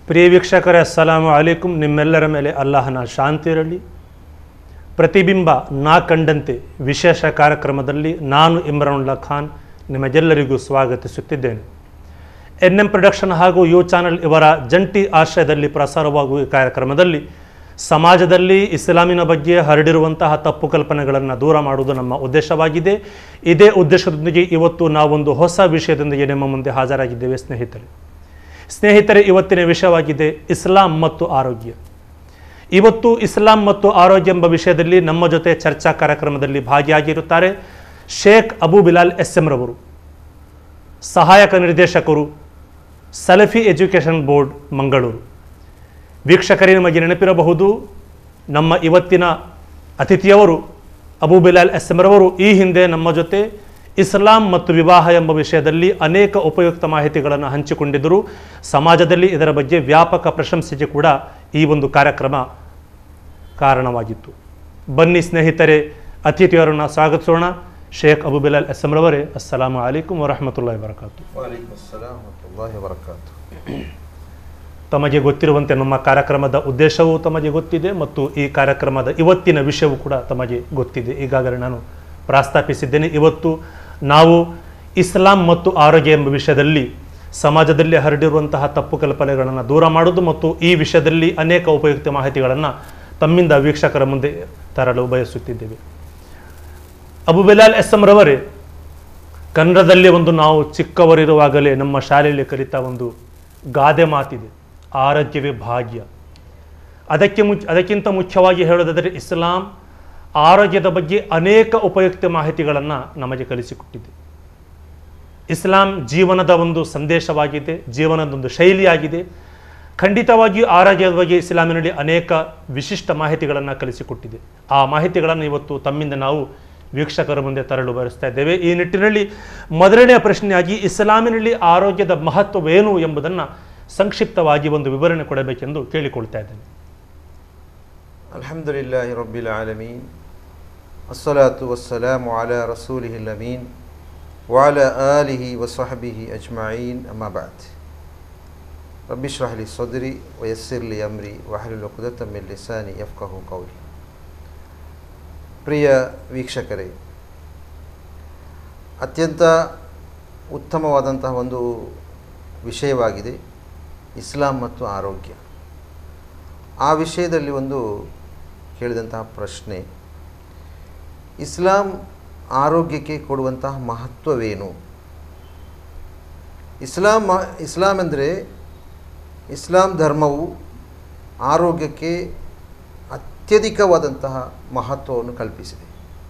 ಪ್ರಿಯ ವೀಕ್ಷಕರೇ ಅಸ್ಸಲಾಮು ಅಲೈಕುಂ ನಿಮ್ಮೆಲ್ಲರ ಮೇಲೆ ಅಲ್ಲಾಹನ ಶಾಂತಿ ಇರಲಿ ಪ್ರತಿಬಿಂಬ ನಾ ಕಂಡಂತೆ ವಿಶೇಷ ಕಾರ್ಯಕ್ರಮದಲ್ಲಿ ನಾನು ಇಮ್ರಾನುಲ್ಲಾ ಖಾನ್ ನಿಮಗೆಲ್ಲರಿಗೂ ಸ್ವಾಗತಿಸುತ್ತಿದ್ದೇನೆ ಎನ್ ಎಂ ಪ್ರೊಡಕ್ಷನ್ ಹಾಗೂ ಯು ಚಾನೆಲ್ ಇವರ ಜಂಟಿ ಆಶ್ರಯದಲ್ಲಿ ಪ್ರಸಾರವಾಗುವ ಈ ಕಾರ್ಯಕ್ರಮದಲ್ಲಿ ಸಮಾಜದಲ್ಲಿ ಇಸ್ಲಾಮಿನ ಬಗ್ಗೆ ಹರಡಿರುವಂತಹ ತಪ್ಪು ಕಲ್ಪನೆಗಳನ್ನು ದೂರ ಮಾಡುವುದು ನಮ್ಮ ಉದ್ದೇಶವಾಗಿದೆ ಇದೇ ಉದ್ದೇಶದೊಂದಿಗೆ ಇವತ್ತು ನಾವೊಂದು ಹೊಸ ವಿಷಯದೊಂದಿಗೆ ನಿಮ್ಮ ಮುಂದೆ ಹಾಜರಾಗಿದ್ದೇವೆ ಸ್ನೇಹಿತರೆ ಸ್ನೇಹಿತರೆ ಇವತ್ತಿನ ವಿಷಯವಾಗಿದೆ ಇಸ್ಲಾಂ ಮತ್ತು ಆರೋಗ್ಯ ಇವತ್ತು ಇಸ್ಲಾಂ ಮತ್ತು ಆರೋಗ್ಯ ಎಂಬ ವಿಷಯದಲ್ಲಿ ನಮ್ಮ ಜೊತೆ ಚರ್ಚಾ ಕಾರ್ಯಕ್ರಮದಲ್ಲಿ ಭಾಗಿಯಾಗಿರುತ್ತಾರೆ ಶೇಖ್ ಅಬು ಬಿಲಾಲ್ ಎಸ್ ಎಂ ರವರು ಸಹಾಯಕ ನಿರ್ದೇಶಕರು ಸಲಫಿ ಎಜುಕೇಷನ್ ಬೋರ್ಡ್ ಮಂಗಳೂರು ವೀಕ್ಷಕರೇ ನಿಮಗೆ ನೆನಪಿರಬಹುದು ನಮ್ಮ ಇವತ್ತಿನ ಅತಿಥಿಯವರು ಅಬು ಬಿಲಾಲ್ ಎಸ್ ಎಂ ರವರು ಈ ಹಿಂದೆ ನಮ್ಮ ಜೊತೆ ಇಸ್ಲಾಂ ಮತ್ತು ವಿವಾಹ ಎಂಬ ವಿಷಯದಲ್ಲಿ ಅನೇಕ ಉಪಯುಕ್ತ ಮಾಹಿತಿಗಳನ್ನು ಹಂಚಿಕೊಂಡಿದ್ದರು ಸಮಾಜದಲ್ಲಿ ಇದರ ಬಗ್ಗೆ ವ್ಯಾಪಕ ಪ್ರಶಂಸೆಗೆ ಕೂಡ ಈ ಒಂದು ಕಾರ್ಯಕ್ರಮ ಕಾರಣವಾಗಿತ್ತು ಬನ್ನಿ ಸ್ನೇಹಿತರೆ ಅತಿಥಿಯವರನ್ನು ಸ್ವಾಗತಿಸೋಣ ಶೇಖ್ ಅಬು ಬಿಲಾಲ್ ಎಸ್ ಎಂ ರವರೇ ಅಸ್ಸಲಾಮು ಅಲೈಕುಂ ವರಹಮತುಲ್ಲಾಹಿ ವರಕಾತು ವಾಲೈಕುಮ್ ಅಸ್ಸಲಾಂ ವರಹಮತುಲ್ಲಾಹಿ ವಬರಕಾತು ತಮಗೆ ಗೊತ್ತಿರುವಂತೆ ನಮ್ಮ ಕಾರ್ಯಕ್ರಮದ ಉದ್ದೇಶವೂ ತಮಗೆ ಗೊತ್ತಿದೆ ಮತ್ತು ಈ ಕಾರ್ಯಕ್ರಮದ ಇವತ್ತಿನ ವಿಷಯವೂ ಕೂಡ ತಮಗೆ ಗೊತ್ತಿದೆ ಈಗಾಗಲೇ ನಾನು ಪ್ರಸ್ತಾಪಿಸಿದ್ದೇನೆ ಇವತ್ತು ನಾವು ಇಸ್ಲಾಂ ಮತ್ತು ಆರೋಗ್ಯ ಎಂಬ ವಿಷಯದಲ್ಲಿ ಸಮಾಜದಲ್ಲಿ ಹರಡಿರುವಂತಹ ತಪ್ಪು ಕಲ್ಪನೆಗಳನ್ನು ದೂರ ಮಾಡೋದು ಮತ್ತು ಈ ವಿಷಯದಲ್ಲಿ ಅನೇಕ ಉಪಯುಕ್ತ ಮಾಹಿತಿಗಳನ್ನು ತಮ್ಮಿಂದ ವೀಕ್ಷಕರ ಮುಂದೆ ತರಲು ಬಯಸುತ್ತಿದ್ದೇವೆ ಅಬು ಬಿಲಾಲ್ ಎಸ್ ಎಂ ರವರೇ ಕನ್ನಡದಲ್ಲಿ ಒಂದು ನಾವು ಚಿಕ್ಕವರಿರುವಾಗಲೇ ನಮ್ಮ ಶಾಲೆಯಲ್ಲಿ ಕಲಿತಾ ಒಂದು ಗಾದೆ ಮಾತಿದೆ ಆರೋಗ್ಯವೇ ಭಾಗ್ಯ ಅದಕ್ಕೆ ಮುಚ್ ಅದಕ್ಕಿಂತ ಮುಖ್ಯವಾಗಿ ಹೇಳೋದಾದರೆ ಇಸ್ಲಾಂ ಆರೋಗ್ಯದ ಬಗ್ಗೆ ಅನೇಕ ಉಪಯುಕ್ತ ಮಾಹಿತಿಗಳನ್ನು ನಮಗೆ ಕಲಿಸಿಕೊಟ್ಟಿದೆ ಇಸ್ಲಾಂ ಜೀವನದ ಒಂದು ಸಂದೇಶವಾಗಿದೆ ಜೀವನದ ಒಂದು ಶೈಲಿಯಾಗಿದೆ ಖಂಡಿತವಾಗಿಯೂ ಆರೋಗ್ಯದ ಬಗ್ಗೆ ಇಸ್ಲಾಮಿನಲ್ಲಿ ಅನೇಕ ವಿಶಿಷ್ಟ ಮಾಹಿತಿಗಳನ್ನು ಕಲಿಸಿಕೊಟ್ಟಿದೆ ಆ ಮಾಹಿತಿಗಳನ್ನು ಇವತ್ತು ತಮ್ಮಿಂದ ನಾವು ವೀಕ್ಷಕರ ಮುಂದೆ ತರಲು ಬಯಸ್ತಾ ಇದ್ದೇವೆ ಈ ನಿಟ್ಟಿನಲ್ಲಿ ಮೊದಲನೆಯ ಪ್ರಶ್ನೆಯಾಗಿ ಇಸ್ಲಾಮಿನಲ್ಲಿ ಆರೋಗ್ಯದ ಮಹತ್ವವೇನು ಎಂಬುದನ್ನು ಸಂಕ್ಷಿಪ್ತವಾಗಿ ಒಂದು ವಿವರಣೆ ಕೊಡಬೇಕೆಂದು ಕೇಳಿಕೊಳ್ತಾ ಇದ್ದೇನೆ ಅಲ್ಹಮ್ದುಲಿಲ್ಲಾಹಿ ರಬ್ಬಿಲ್ ಆಲಮೀನ್ ಅಸ್ಸಲಾತು ವಸ್ಸಲಾಮು ಅಲಾ ರಸೂಲಿಹಿಲ್ ಅಮೀನ್ وعلى آله وصحبه أجمعين أما بعد رب اشرح لي صدري ويسر لي أمري واحلل عقدة من لساني يفقه قولي ಪ್ರಿಯ ವೀಕ್ಷಕರೇ ಅತ್ಯಂತ ಉತ್ತಮವಾದಂತಹ ಒಂದು ವಿಷಯವಾಗಿದೆ ಇಸ್ಲಾಂ ಮತ್ತು ಆರೋಗ್ಯ ಆ ವಿಷಯದಲ್ಲಿ ಒಂದು ಕೇಳಿದಂತಹ ಪ್ರಶ್ನೆ ಇಸ್ಲಾಂ ಆರೋಗ್ಯಕ್ಕೆ ಕೊಡುವಂತಹ ಮಹತ್ವವೇನು ಇಸ್ಲಾಂ ಇಸ್ಲಾಂ ಅಂದರೆ ಇಸ್ಲಾಂ ಧರ್ಮವು ಆರೋಗ್ಯಕ್ಕೆ ಅತ್ಯಧಿಕವಾದಂತಹ ಮಹತ್ವವನ್ನು ಕಲ್ಪಿಸಿದೆ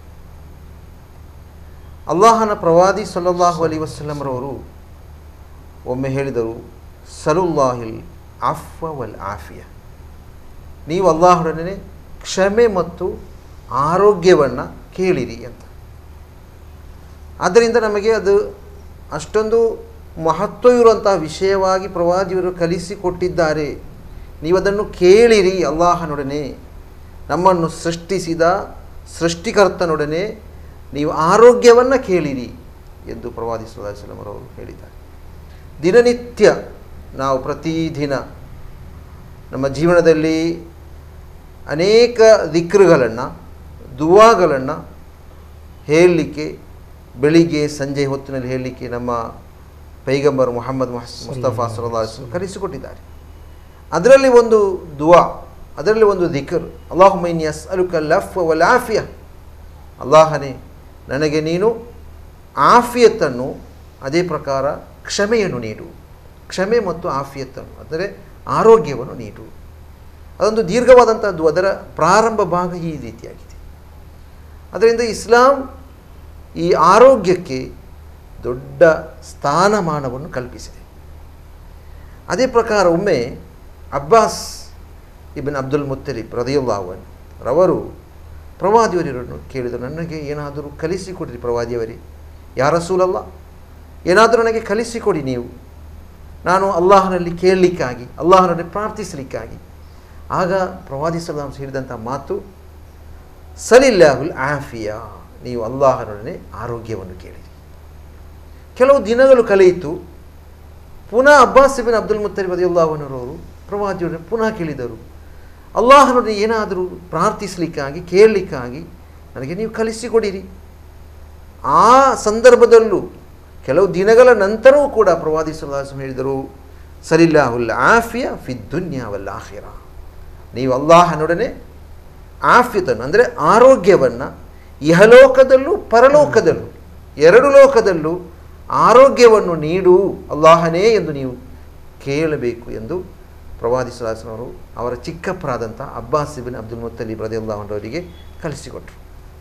ಅಲ್ಲಾಹನ ಪ್ರವಾದಿ ಸಲ್ಲಲ್ಲಾಹು ಅಲಿ ವಸಲ್ಲಂರವರು ಒಮ್ಮೆ ಹೇಳಿದರು ಸಲುಲ್ಲಾಹಿಲ್ ಆಫ್ವ ವಲ್ ಆಫಿಯ ನೀವು ಅಲ್ಲಾಹರೊಡನೆ ಕ್ಷಮೆ ಮತ್ತು ಆರೋಗ್ಯವನ್ನು ಕೇಳಿರಿ ಅಂತ ಆದ್ದರಿಂದ ನಮಗೆ ಅದು ಅಷ್ಟೊಂದು ಮಹತ್ವ ಇರುವಂತಹ ವಿಷಯವಾಗಿ ಪ್ರವಾದಿಯವರು ಕಲಿಸಿಕೊಟ್ಟಿದ್ದಾರೆ ನೀವು ಅದನ್ನು ಕೇಳಿರಿ ಅಲ್ಲಾಹನೊಡನೆ ನಮ್ಮನ್ನು ಸೃಷ್ಟಿಸಿದ ಸೃಷ್ಟಿಕರ್ತನೊಡನೆ ನೀವು ಆರೋಗ್ಯವನ್ನು ಕೇಳಿರಿ ಎಂದು ಪ್ರವಾದಿ ಸುಲ್ಲಾಹಲಮರವರು ಹೇಳಿದ್ದಾರೆ ದಿನನಿತ್ಯ ನಾವು ಪ್ರತಿದಿನ ನಮ್ಮ ಜೀವನದಲ್ಲಿ ಅನೇಕ ದಿಕ್ರುಗಳನ್ನು ದುವಾಗಳನ್ನು ಹೇಳಲಿಕ್ಕೆ ಬೆಳಿಗ್ಗೆ ಸಂಜೆ ಹೊತ್ತಿನಲ್ಲಿ ಹೇಳಲಿಕ್ಕೆ ನಮ್ಮ ಪೈಗಂಬರ್ ಮೊಹಮ್ಮದ್ ಮುಸ್ತಫಾ ಸಲ್ಲಾ ಕಲಿಸಿಕೊಟ್ಟಿದ್ದಾರೆ ಅದರಲ್ಲಿ ಒಂದು ದುವಾ ಅದರಲ್ಲಿ ಒಂದು ದಿಕರ್ ಅಲ್ಲಾಹು ಮೈನ್ ಯಸ್ ಅಲುಕ ಲಫ್ ವಲ್ ಆಫಿಯ ಅಲ್ಲಾಹನೇ ನನಗೆ ನೀನು ಆಫಿಯತ್ತನ್ನು ಅದೇ ಪ್ರಕಾರ ಕ್ಷಮೆಯನ್ನು ನೀಡು ಕ್ಷಮೆ ಮತ್ತು ಆಫಿಯತ್ತನ್ನು ಅಂದರೆ ಆರೋಗ್ಯವನ್ನು ನೀಡು ಅದೊಂದು ದೀರ್ಘವಾದಂಥದ್ದು ಅದರ ಪ್ರಾರಂಭ ಭಾಗ ಈ ರೀತಿಯಾಗಿದೆ ಅದರಿಂದ ಇಸ್ಲಾಂ ಈ ಆರೋಗ್ಯಕ್ಕೆ ದೊಡ್ಡ ಸ್ಥಾನಮಾನವನ್ನು ಕಲ್ಪಿಸಿದೆ ಅದೇ ಪ್ರಕಾರ ಒಮ್ಮೆ ಅಬ್ಬಾಸ್ ಇಬನ್ ಅಬ್ದುಲ್ ಮುತ್ತಲಿಬ್ ರದಿಯುಲ್ಲಾವನ್ ರವರು ಪ್ರವಾದಿಯವರನ್ನು ಕೇಳಿದರು ನನಗೆ ಏನಾದರೂ ಕಲಿಸಿಕೊಡಿರಿ ಪ್ರವಾದಿಯವರೇ ಯಾರ ಸೂಲಲ್ಲ ಏನಾದರೂ ನನಗೆ ಕಲಿಸಿಕೊಡಿ ನೀವು ನಾನು ಅಲ್ಲಾಹನಲ್ಲಿ ಕೇಳಲಿಕ್ಕಾಗಿ ಅಲ್ಲಾಹನಲ್ಲಿ ಪ್ರಾರ್ಥಿಸಲಿಕ್ಕಾಗಿ ಆಗ ಪ್ರವಾದಿ ಸಲಾಂ ಹೇಳಿದಂಥ ಮಾತು ಸಲಿಲ್ಲಾಹುಲ್ ಆಫಿಯಾ ನೀವು ಅಲ್ಲಾಹನೊಡನೆ ಆರೋಗ್ಯವನ್ನು ಕೇಳಿರಿ ಕೆಲವು ದಿನಗಳು ಕಳೆಯಿತು ಪುನಃ ಅಬ್ಬಾಸ್ ಇಬಿನ್ ಅಬ್ದುಲ್ ಮುತ್ತಲಿಬ್ ಅದಿಯುಲ್ಲಾಹನರವರು ಪ್ರವಾದಿಯವರು ಪುನಃ ಕೇಳಿದರು ಅಲ್ಲಾಹನನ್ನು ಏನಾದರೂ ಪ್ರಾರ್ಥಿಸಲಿಕ್ಕಾಗಿ ಕೇಳಲಿಕ್ಕಾಗಿ ನನಗೆ ನೀವು ಕಲಿಸಿಕೊಡಿರಿ ಆ ಸಂದರ್ಭದಲ್ಲೂ ಕೆಲವು ದಿನಗಳ ನಂತರವೂ ಕೂಡ ಪ್ರವಾದಿ ಸಲ್ಲಾಸಂ ಹೇಳಿದರು ಸಲಿಲ್ಲಾಹುಲ್ಲ ಆಫಿಯ ಫಿದ್ದುನ್ಯಾವಲ್ಲ ಆಹಿರ ನೀವು ಅಲ್ಲಾಹನೊಡನೆ ಆಫಿತನ್ನು ಅಂದರೆ ಆರೋಗ್ಯವನ್ನು ಇಹಲೋಕದಲ್ಲೂ ಪರಲೋಕದಲ್ಲೂ ಎರಡು ಲೋಕದಲ್ಲೂ ಆರೋಗ್ಯವನ್ನು ನೀಡು ಅಲ್ಲಾಹನೇ ಎಂದು ನೀವು ಕೇಳಬೇಕು ಎಂದು ಪ್ರವಾದಿ ಸಲ್ಲಾಸನವರು ಅವರ ಚಿಕ್ಕಪ್ಪರಾದಂಥ ಅಬ್ಬಾಸ್ ಇಬಿನ್ ಅಬ್ದುಲ್ ಮುತ್ತಲೀಬ್ ರದಿ ಅಲ್ಲಾಹನವರಿಗೆ ಕಲಿಸಿಕೊಟ್ರು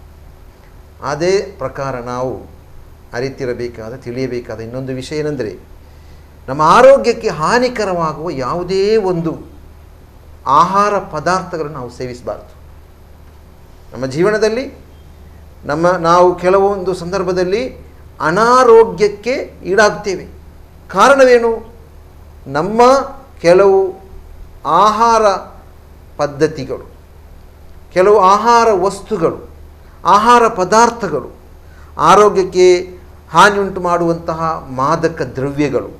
ಅದೇ ಪ್ರಕಾರ ನಾವು ಅರಿತಿರಬೇಕಾದ ತಿಳಿಯಬೇಕಾದ ಇನ್ನೊಂದು ವಿಷಯ ಏನೆಂದರೆ ನಮ್ಮ ಆರೋಗ್ಯಕ್ಕೆ ಹಾನಿಕರವಾಗುವ ಯಾವುದೇ ಒಂದು ಆಹಾರ ಪದಾರ್ಥಗಳನ್ನು ನಾವು ಸೇವಿಸಬಾರ್ದು ನಮ್ಮ ಜೀವನದಲ್ಲಿ ನಮ್ಮ ನಾವು ಕೆಲವೊಂದು ಸಂದರ್ಭದಲ್ಲಿ ಅನಾರೋಗ್ಯಕ್ಕೆ ಈಡಾಗುತ್ತೇವೆ ಕಾರಣವೇನು ನಮ್ಮ ಕೆಲವು ಆಹಾರ ಪದ್ಧತಿಗಳು ಕೆಲವು ಆಹಾರ ವಸ್ತುಗಳು ಆಹಾರ ಪದಾರ್ಥಗಳು ಆರೋಗ್ಯಕ್ಕೆ ಹಾನಿಯುಂಟು ಮಾಡುವಂತಹ ಮಾದಕ ದ್ರವ್ಯಗಳು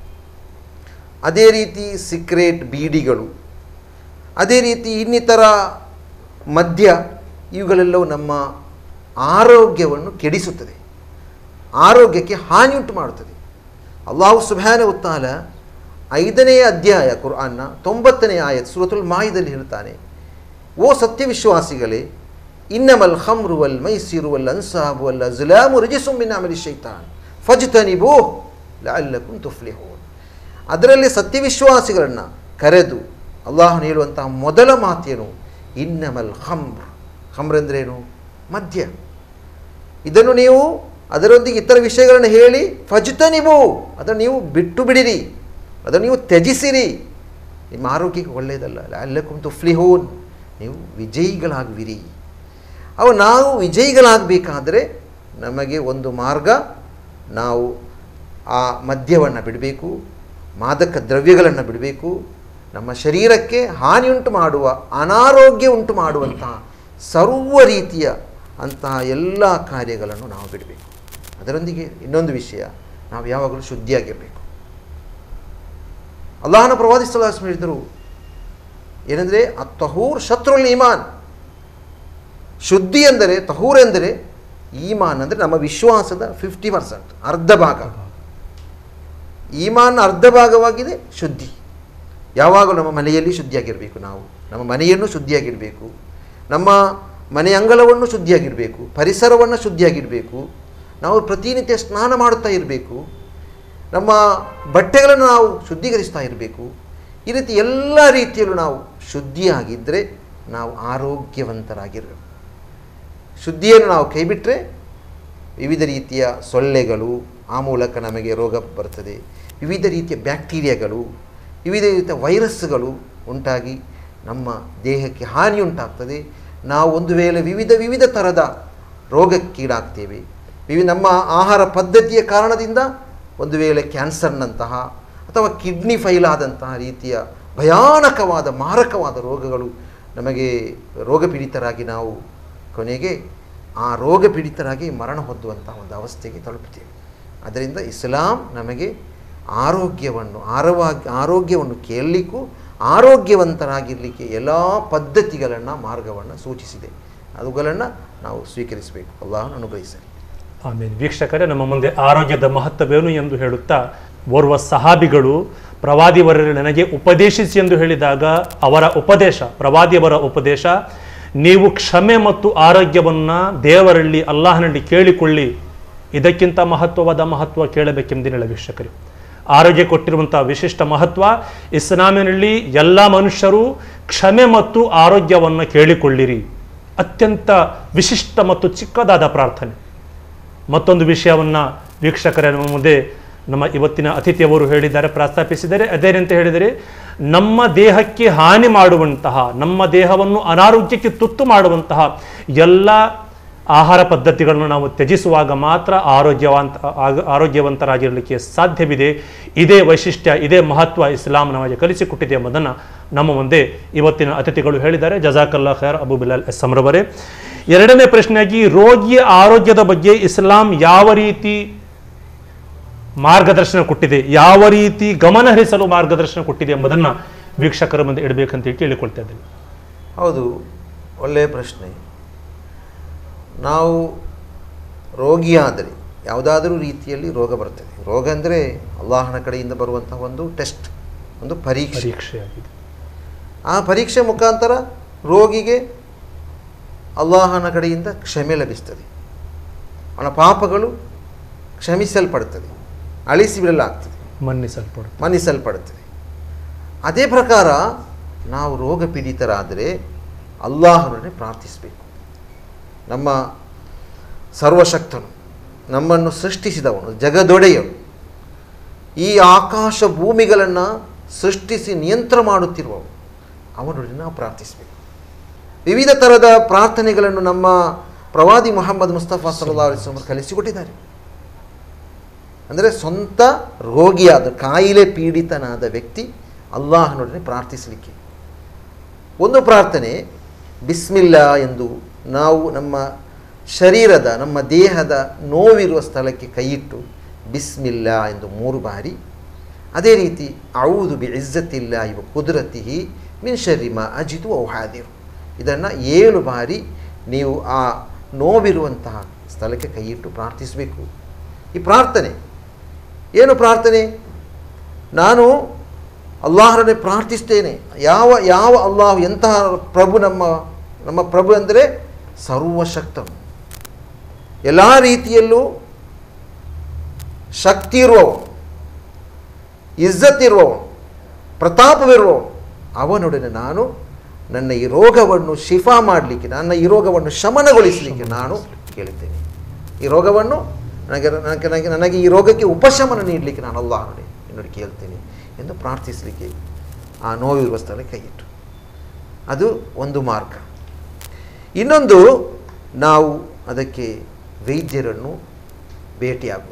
ಅದೇ ರೀತಿ ಸಿಕ್ರೇಟ್ ಬೀಡಿಗಳು ಅದೇ ರೀತಿ ಇನ್ನಿತರ ಮದ್ಯ ಇವುಗಳೆಲ್ಲವೂ ನಮ್ಮ ಆರೋಗ್ಯವನ್ನು ಕೆಡಿಸುತ್ತದೆ ಆರೋಗ್ಯಕ್ಕೆ ಹಾನಿಯುಂಟು ಮಾಡುತ್ತದೆ ಅಲ್ಲಾಹು ಸುಭಾನ ಉತ್ತಾಲ ಐದನೆಯ ಅಧ್ಯಾಯ ಕುರ್ಆನ್ನ ತೊಂಬತ್ತನೇ ಆಯತ್ ಸುರತುಲ್ ಮಾಯದಲ್ಲಿ ಹೇಳ್ತಾನೆ ಓ ಸತ್ಯವಿಶ್ವಾಸಿಗಳೇ ಇನ್ನಮಲ್ ಖಮ್ರು ವಲ್ ಮೈಸಿರು ವಲ್ ಅನ್ಸಾಬು ವಲ್ ಅಜ್ಲಾಮು ರಿಜಿಸುಂ ಮಿನ್ ಅಮಲಿ ಶೈತಾನ್ ಫಜ್ತನಿಬೂ ಲಅಲ್ಲಕುಂ ತುಫ್ಲಿಹೂನ್ ಅದರಲ್ಲಿ ಸತ್ಯವಿಶ್ವಾಸಿಗಳನ್ನು ಕರೆದು ಅಲ್ಲಾಹನು ಹೇಳುವಂತಹ ಮೊದಲ ಮಾತೇನು ಇನ್ನಮಲ್ ಖಮ್ರ್ ಖಮ್ರ್ ಅಂದ್ರೇನು ಮದ್ಯ ಇದನ್ನು ನೀವು ಅದರೊಂದಿಗೆ ಇತರ ವಿಷಯಗಳನ್ನು ಹೇಳಿ ಫಜ್ತನಿಬು ಅದನ್ನು ನೀವು ಬಿಟ್ಟು ಬಿಡಿರಿ ಅದನ್ನು ನೀವು ತ್ಯಜಿಸಿರಿ ನಿಮ್ಮ ಆರೋಗ್ಯಕ್ಕೆ ಒಳ್ಳೆಯದಲ್ಲ ಅಲ್ಲಕುಂ ತುಫ್ಲಿಹೂನ್ ನೀವು ವಿಜಯಿಗಳಾಗುವಿರಿ ಅವು ನಾವು ವಿಜಯಿಗಳಾಗಬೇಕಾದರೆ ನಮಗೆ ಒಂದು ಮಾರ್ಗ ನಾವು ಆ ಮದ್ಯವನ್ನು ಬಿಡಬೇಕು ಮಾದಕ ದ್ರವ್ಯಗಳನ್ನು ಬಿಡಬೇಕು ನಮ್ಮ ಶರೀರಕ್ಕೆ ಹಾನಿಯುಂಟು ಮಾಡುವ ಅನಾರೋಗ್ಯ ಉಂಟು ಮಾಡುವಂತಹ ಸರ್ವ ರೀತಿಯ ಅಂತಹ ಎಲ್ಲ ಕಾರ್ಯಗಳನ್ನು ನಾವು ಬಿಡಬೇಕು ಅದರೊಂದಿಗೆ ಇನ್ನೊಂದು ವಿಷಯ ನಾವು ಯಾವಾಗಲೂ ಶುದ್ಧಿಯಾಗಿರಬೇಕು ಅಲ್ಲಾಹನ ಪ್ರವಾದಿ ಸಲಾಸ್ ಹೇಳಿದರು ಏನೆಂದರೆ ಆ ತಹೂರ್ ಶತ್ರುಲ್ ಈಮಾನ್ ಶುದ್ಧಿ ಎಂದರೆ ತಹೂರ್ ಎಂದರೆ ಈಮಾನ್ ಅಂದರೆ ನಮ್ಮ ವಿಶ್ವಾಸದ ಫಿಫ್ಟಿ ಪರ್ಸೆಂಟ್ ಅರ್ಧ ಭಾಗ ಈಮಾನ್ ಅರ್ಧ ಭಾಗವಾಗಿದೆ ಶುದ್ಧಿ ಯಾವಾಗಲೂ ನಮ್ಮ ಮನೆಯಲ್ಲಿ ಶುದ್ಧಿಯಾಗಿರಬೇಕು ನಾವು ನಮ್ಮ ಮನೆಯನ್ನು ಶುದ್ಧಿಯಾಗಿಡಬೇಕು ನಮ್ಮ ಮನೆ ಅಂಗಳವನ್ನು ಶುದ್ಧಿಯಾಗಿಡಬೇಕು ಪರಿಸರವನ್ನು ಶುದ್ಧಿಯಾಗಿಡಬೇಕು ನಾವು ಪ್ರತಿನಿತ್ಯ ಸ್ನಾನ ಮಾಡುತ್ತಾ ಇರಬೇಕು ನಮ್ಮ ಬಟ್ಟೆಗಳನ್ನು ನಾವು ಶುದ್ಧೀಕರಿಸ್ತಾ ಇರಬೇಕು ಈ ರೀತಿ ಎಲ್ಲ ರೀತಿಯಲ್ಲೂ ನಾವು ಶುದ್ಧಿಯಾಗಿದ್ದರೆ ನಾವು ಆರೋಗ್ಯವಂತರಾಗಿರಬೇಕು ಶುದ್ಧಿಯನ್ನು ನಾವು ಕೈಬಿಟ್ಟರೆ ವಿವಿಧ ರೀತಿಯ ಸೊಳ್ಳೆಗಳು ಆ ಮೂಲಕ ನಮಗೆ ರೋಗ ಬರ್ತದೆ ವಿವಿಧ ರೀತಿಯ ಬ್ಯಾಕ್ಟೀರಿಯಾಗಳು ವಿವಿಧ ರೀತಿಯ ವೈರಸ್ಗಳು ಉಂಟಾಗಿ ನಮ್ಮ ದೇಹಕ್ಕೆ ಹಾನಿ ಉಂಟಾಗ್ತದೆ ನಾವು ಒಂದು ವೇಳೆ ವಿವಿಧ ವಿವಿಧ ಥರದ ರೋಗಕ್ಕೀಡಾಗ್ತೇವೆ ವಿವಿ ನಮ್ಮ ಆಹಾರ ಪದ್ಧತಿಯ ಕಾರಣದಿಂದ ಒಂದು ವೇಳೆ ಕ್ಯಾನ್ಸರ್ನಂತಹ ಅಥವಾ ಕಿಡ್ನಿ ಫೈಲ್ ಆದಂತಹ ರೀತಿಯ ಭಯಾನಕವಾದ ಮಾರಕವಾದ ರೋಗಗಳು ನಮಗೆ ರೋಗಪೀಡಿತರಾಗಿ ನಾವು ಕೊನೆಗೆ ಆ ರೋಗ ಪೀಡಿತರಾಗಿ ಮರಣ ಹೊಂದುವಂತಹ ಒಂದು ಅವಸ್ಥೆಗೆ ತಲುಪುತ್ತೇವೆ ಅದರಿಂದ ಇಸ್ಲಾಂ ನಮಗೆ ಆರೋಗ್ಯವನ್ನು ಆರವಾಗಿ ಆರೋಗ್ಯವನ್ನು ಕೇಳಲಿಕ್ಕೂ ಆರೋಗ್ಯವಂತರಾಗಿರಲಿಕ್ಕೆ ಎಲ್ಲ ಪದ್ಧತಿಗಳನ್ನು ಮಾರ್ಗವನ್ನು ಸೂಚಿಸಿದೆ ಅವುಗಳನ್ನು ನಾವು ಸ್ವೀಕರಿಸಬೇಕು ಅಲ್ಲಾಹನು ಅನುಗ್ರಹಿಸಲಿ ಆಮೇಲೆ ವೀಕ್ಷಕರೇ ನಮ್ಮ ಮುಂದೆ ಆರೋಗ್ಯದ ಮಹತ್ವವೇನು ಎಂದು ಹೇಳುತ್ತಾ ಓರ್ವ ಸಹಾಬಿಗಳು ಪ್ರವಾದಿವರರು ನನಗೆ ಉಪದೇಶಿಸಿ ಎಂದು ಹೇಳಿದಾಗ ಅವರ ಉಪದೇಶ ಪ್ರವಾದಿಯವರ ಉಪದೇಶ ನೀವು ಕ್ಷಮೆ ಮತ್ತು ಆರೋಗ್ಯವನ್ನು ದೇವರಲ್ಲಿ ಅಲ್ಲಾಹನಲ್ಲಿ ಕೇಳಿಕೊಳ್ಳಿ ಇದಕ್ಕಿಂತ ಮಹತ್ವವಾದ ಮಹತ್ವ ಕೇಳಬೇಕೆಂದಿಲ್ಲ ವೀಕ್ಷಕರು ಆರೋಗ್ಯ ಕೊಟ್ಟಿರುವಂಥ ವಿಶಿಷ್ಟ ಮಹತ್ವ ಇಸ್ಲಾಮಿನಲ್ಲಿ ಎಲ್ಲ ಮನುಷ್ಯರು ಕ್ಷಮೆ ಮತ್ತು ಆರೋಗ್ಯವನ್ನು ಕೇಳಿಕೊಳ್ಳಿರಿ ಅತ್ಯಂತ ವಿಶಿಷ್ಟ ಮತ್ತು ಚಿಕ್ಕದಾದ ಪ್ರಾರ್ಥನೆ ಮತ್ತೊಂದು ವಿಷಯವನ್ನು ವೀಕ್ಷಕರ ನಮ್ಮ ಮುಂದೆ ನಮ್ಮ ಇವತ್ತಿನ ಅತಿಥಿಯವರು ಹೇಳಿದ್ದಾರೆ ಪ್ರಸ್ತಾಪಿಸಿದ್ದಾರೆ ಅದೇನಂತ ಹೇಳಿದರೆ ನಮ್ಮ ದೇಹಕ್ಕೆ ಹಾನಿ ಮಾಡುವಂತಹ ನಮ್ಮ ದೇಹವನ್ನು ಅನಾರೋಗ್ಯಕ್ಕೆ ತುತ್ತು ಮಾಡುವಂತಹ ಎಲ್ಲ ಆಹಾರ ಪದ್ಧತಿಗಳನ್ನು ನಾವು ತ್ಯಜಿಸುವಾಗ ಮಾತ್ರ ಆರೋಗ್ಯವಂತ ಆಗ- ಆರೋಗ್ಯವಂತರಾಗಿರಲಿಕ್ಕೆ ಸಾಧ್ಯವಿದೆ ಇದೇ ವೈಶಿಷ್ಟ್ಯ ಇದೇ ಮಹತ್ವ ಇಸ್ಲಾಂ ನಮಗೆ ಕಲಿಸಿಕೊಟ್ಟಿದೆ ಎಂಬುದನ್ನು ನಮ್ಮ ಮುಂದೆ ಇವತ್ತಿನ ಅತಿಥಿಗಳು ಹೇಳಿದ್ದಾರೆ ಜಜಾಕಲ್ಲಾ ಖೈರ್ ಅಬು ಬಿಲಾಲ್ ಎಸ್ ಸಮರವರೇ ಎರಡನೇ ಪ್ರಶ್ನೆಯಾಗಿ ರೋಗಿಯ ಆರೋಗ್ಯದ ಬಗ್ಗೆ ಇಸ್ಲಾಂ ಯಾವ ರೀತಿ ಮಾರ್ಗದರ್ಶನ ಕೊಟ್ಟಿದೆ ಯಾವ ರೀತಿ ಗಮನ ಹರಿಸಲು ಮಾರ್ಗದರ್ಶನ ಕೊಟ್ಟಿದೆ ಎಂಬುದನ್ನು ವೀಕ್ಷಕರ ಮುಂದೆ ಇಡಬೇಕಂತ ಕೇಳಿಕೊಳ್ತಾ ಇದ್ದೇವೆ ಹೌದು ಒಳ್ಳೆಯ ಪ್ರಶ್ನೆ ನಾವು ರೋಗಿಯಾದರೆ ಯಾವುದಾದರೂ ರೀತಿಯಲ್ಲಿ ರೋಗ ಬರ್ತದೆ ರೋಗ ಅಂದರೆ ಅಲ್ಲಾಹನ ಕಡೆಯಿಂದ ಬರುವಂತಹ ಒಂದು ಟೆಸ್ಟ್ ಒಂದು ಪರೀಕ್ಷೆ ಪರೀಕ್ಷೆಯಾಗಿದೆ ಆ ಪರೀಕ್ಷೆ ಮುಖಾಂತರ ರೋಗಿಗೆ ಅಲ್ಲಾಹನ ಕಡೆಯಿಂದ ಕ್ಷಮೆ ಲಭಿಸ್ತದೆ ಅವನ ಪಾಪಗಳು ಕ್ಷಮಿಸಲ್ಪಡುತ್ತದೆ ಅಳಿಸಿ ಬಿಡಲಾಗ್ತದೆ ಮನ್ನಿಸಲ್ಪಡ ಮನ್ನಿಸಲ್ಪಡುತ್ತದೆ ಅದೇ ಪ್ರಕಾರ ನಾವು ರೋಗ ಪೀಡಿತರಾದರೆ ಅಲ್ಲಾಹನನ್ನೇ ಪ್ರಾರ್ಥಿಸಬೇಕು ನಮ್ಮ ಸರ್ವಶಕ್ತನು ನಮ್ಮನ್ನು ಸೃಷ್ಟಿಸಿದವನು ಜಗದೊಡೆಯನು ಈ ಆಕಾಶ ಭೂಮಿಗಳನ್ನು ಸೃಷ್ಟಿಸಿ ನಿಯಂತ್ರ ಮಾಡುತ್ತಿರುವವನು ಅವನೊಡನೆ ನಾವು ಪ್ರಾರ್ಥಿಸಬೇಕು ವಿವಿಧ ಥರದ ಪ್ರಾರ್ಥನೆಗಳನ್ನು ನಮ್ಮ ಪ್ರವಾದಿ ಮೊಹಮ್ಮದ್ ಮುಸ್ತಫಾ ಸಲ್ಲಾ ಅಲಿಸ್ಲಾಮರು ಕಲಿಸಿಕೊಟ್ಟಿದ್ದಾರೆ ಅಂದರೆ ಸ್ವಂತ ರೋಗಿಯಾದ ಕಾಯಿಲೆ ಪೀಡಿತನಾದ ವ್ಯಕ್ತಿ ಅಲ್ಲಾಹನೊಡನೆ ಪ್ರಾರ್ಥಿಸಲಿಕ್ಕೆ ಒಂದು ಪ್ರಾರ್ಥನೆ ಬಿಸ್ಮಿಲ್ಲಾ ಎಂದು ನಾವು ನಮ್ಮ ಶರೀರದ ನಮ್ಮ ದೇಹದ ನೋವಿರುವ ಸ್ಥಳಕ್ಕೆ ಕೈಯಿಟ್ಟು ಬಿಸ್ಮಿಲ್ಲಾ ಎಂದು ಮೂರು ಬಾರಿ ಅದೇ ರೀತಿ ಔದು ಬಿ ಇಜ್ಜತ್ತಿಲ್ಲ ಇವ ಕುದುರತಿಹಿ ಮಿನ್ ಶರಿಮ ಅಜಿತು ಔಹಾದಿರು ಇದನ್ನು ಏಳು ಬಾರಿ ನೀವು ಆ ನೋವಿರುವಂತಹ ಸ್ಥಳಕ್ಕೆ ಕೈಯಿಟ್ಟು ಪ್ರಾರ್ಥಿಸಬೇಕು ಈ ಪ್ರಾರ್ಥನೆ ಏನು ಪ್ರಾರ್ಥನೆ ನಾನು ಅಲ್ಲಾಹರನ್ನೇ ಪ್ರಾರ್ಥಿಸ್ತೇನೆ ಯಾವ ಯಾವ ಅಲ್ಲಾಹ್ ಎಂತಹ ಪ್ರಭು ನಮ್ಮ ನಮ್ಮ ಪ್ರಭು ಅಂದರೆ ಸರ್ವಶಕ್ತನು ಎಲ್ಲ ರೀತಿಯಲ್ಲೂ ಶಕ್ತಿ ಇರುವವನು ಇಜ್ಜತ್ತಿರುವವನು ಪ್ರತಾಪವಿರುವವನು ಅವನೊಡನೆ ನಾನು ನನ್ನ ಈ ರೋಗವನ್ನು ಶಿಫಾ ಮಾಡಲಿಕ್ಕೆ ನನ್ನ ಈ ರೋಗವನ್ನು ಶಮನಗೊಳಿಸಲಿಕ್ಕೆ ನಾನು ಕೇಳುತ್ತೇನೆ ಈ ರೋಗವನ್ನು ನನಗೆ ನನಗೆ ನನಗೆ ನನಗೆ ಈ ರೋಗಕ್ಕೆ ಉಪಶಮನ ನೀಡಲಿಕ್ಕೆ ನಾನು ಅಲ್ಲಾಹನೊಡೆ ನಿನ್ನೊಡೆ ಕೇಳ್ತೇನೆ ಎಂದು ಪ್ರಾರ್ಥಿಸಲಿಕ್ಕೆ ಆ ನೋವಿರುವ ಸ್ಥಳಕ್ಕೆ ಕೈಯಿಟ್ಟು ಅದು ಒಂದು ಮಾರ್ಗ ಇನ್ನೊಂದು ನಾವು ಅದಕ್ಕೆ ವೈದ್ಯರನ್ನು ಭೇಟಿಯಾಗುವುದು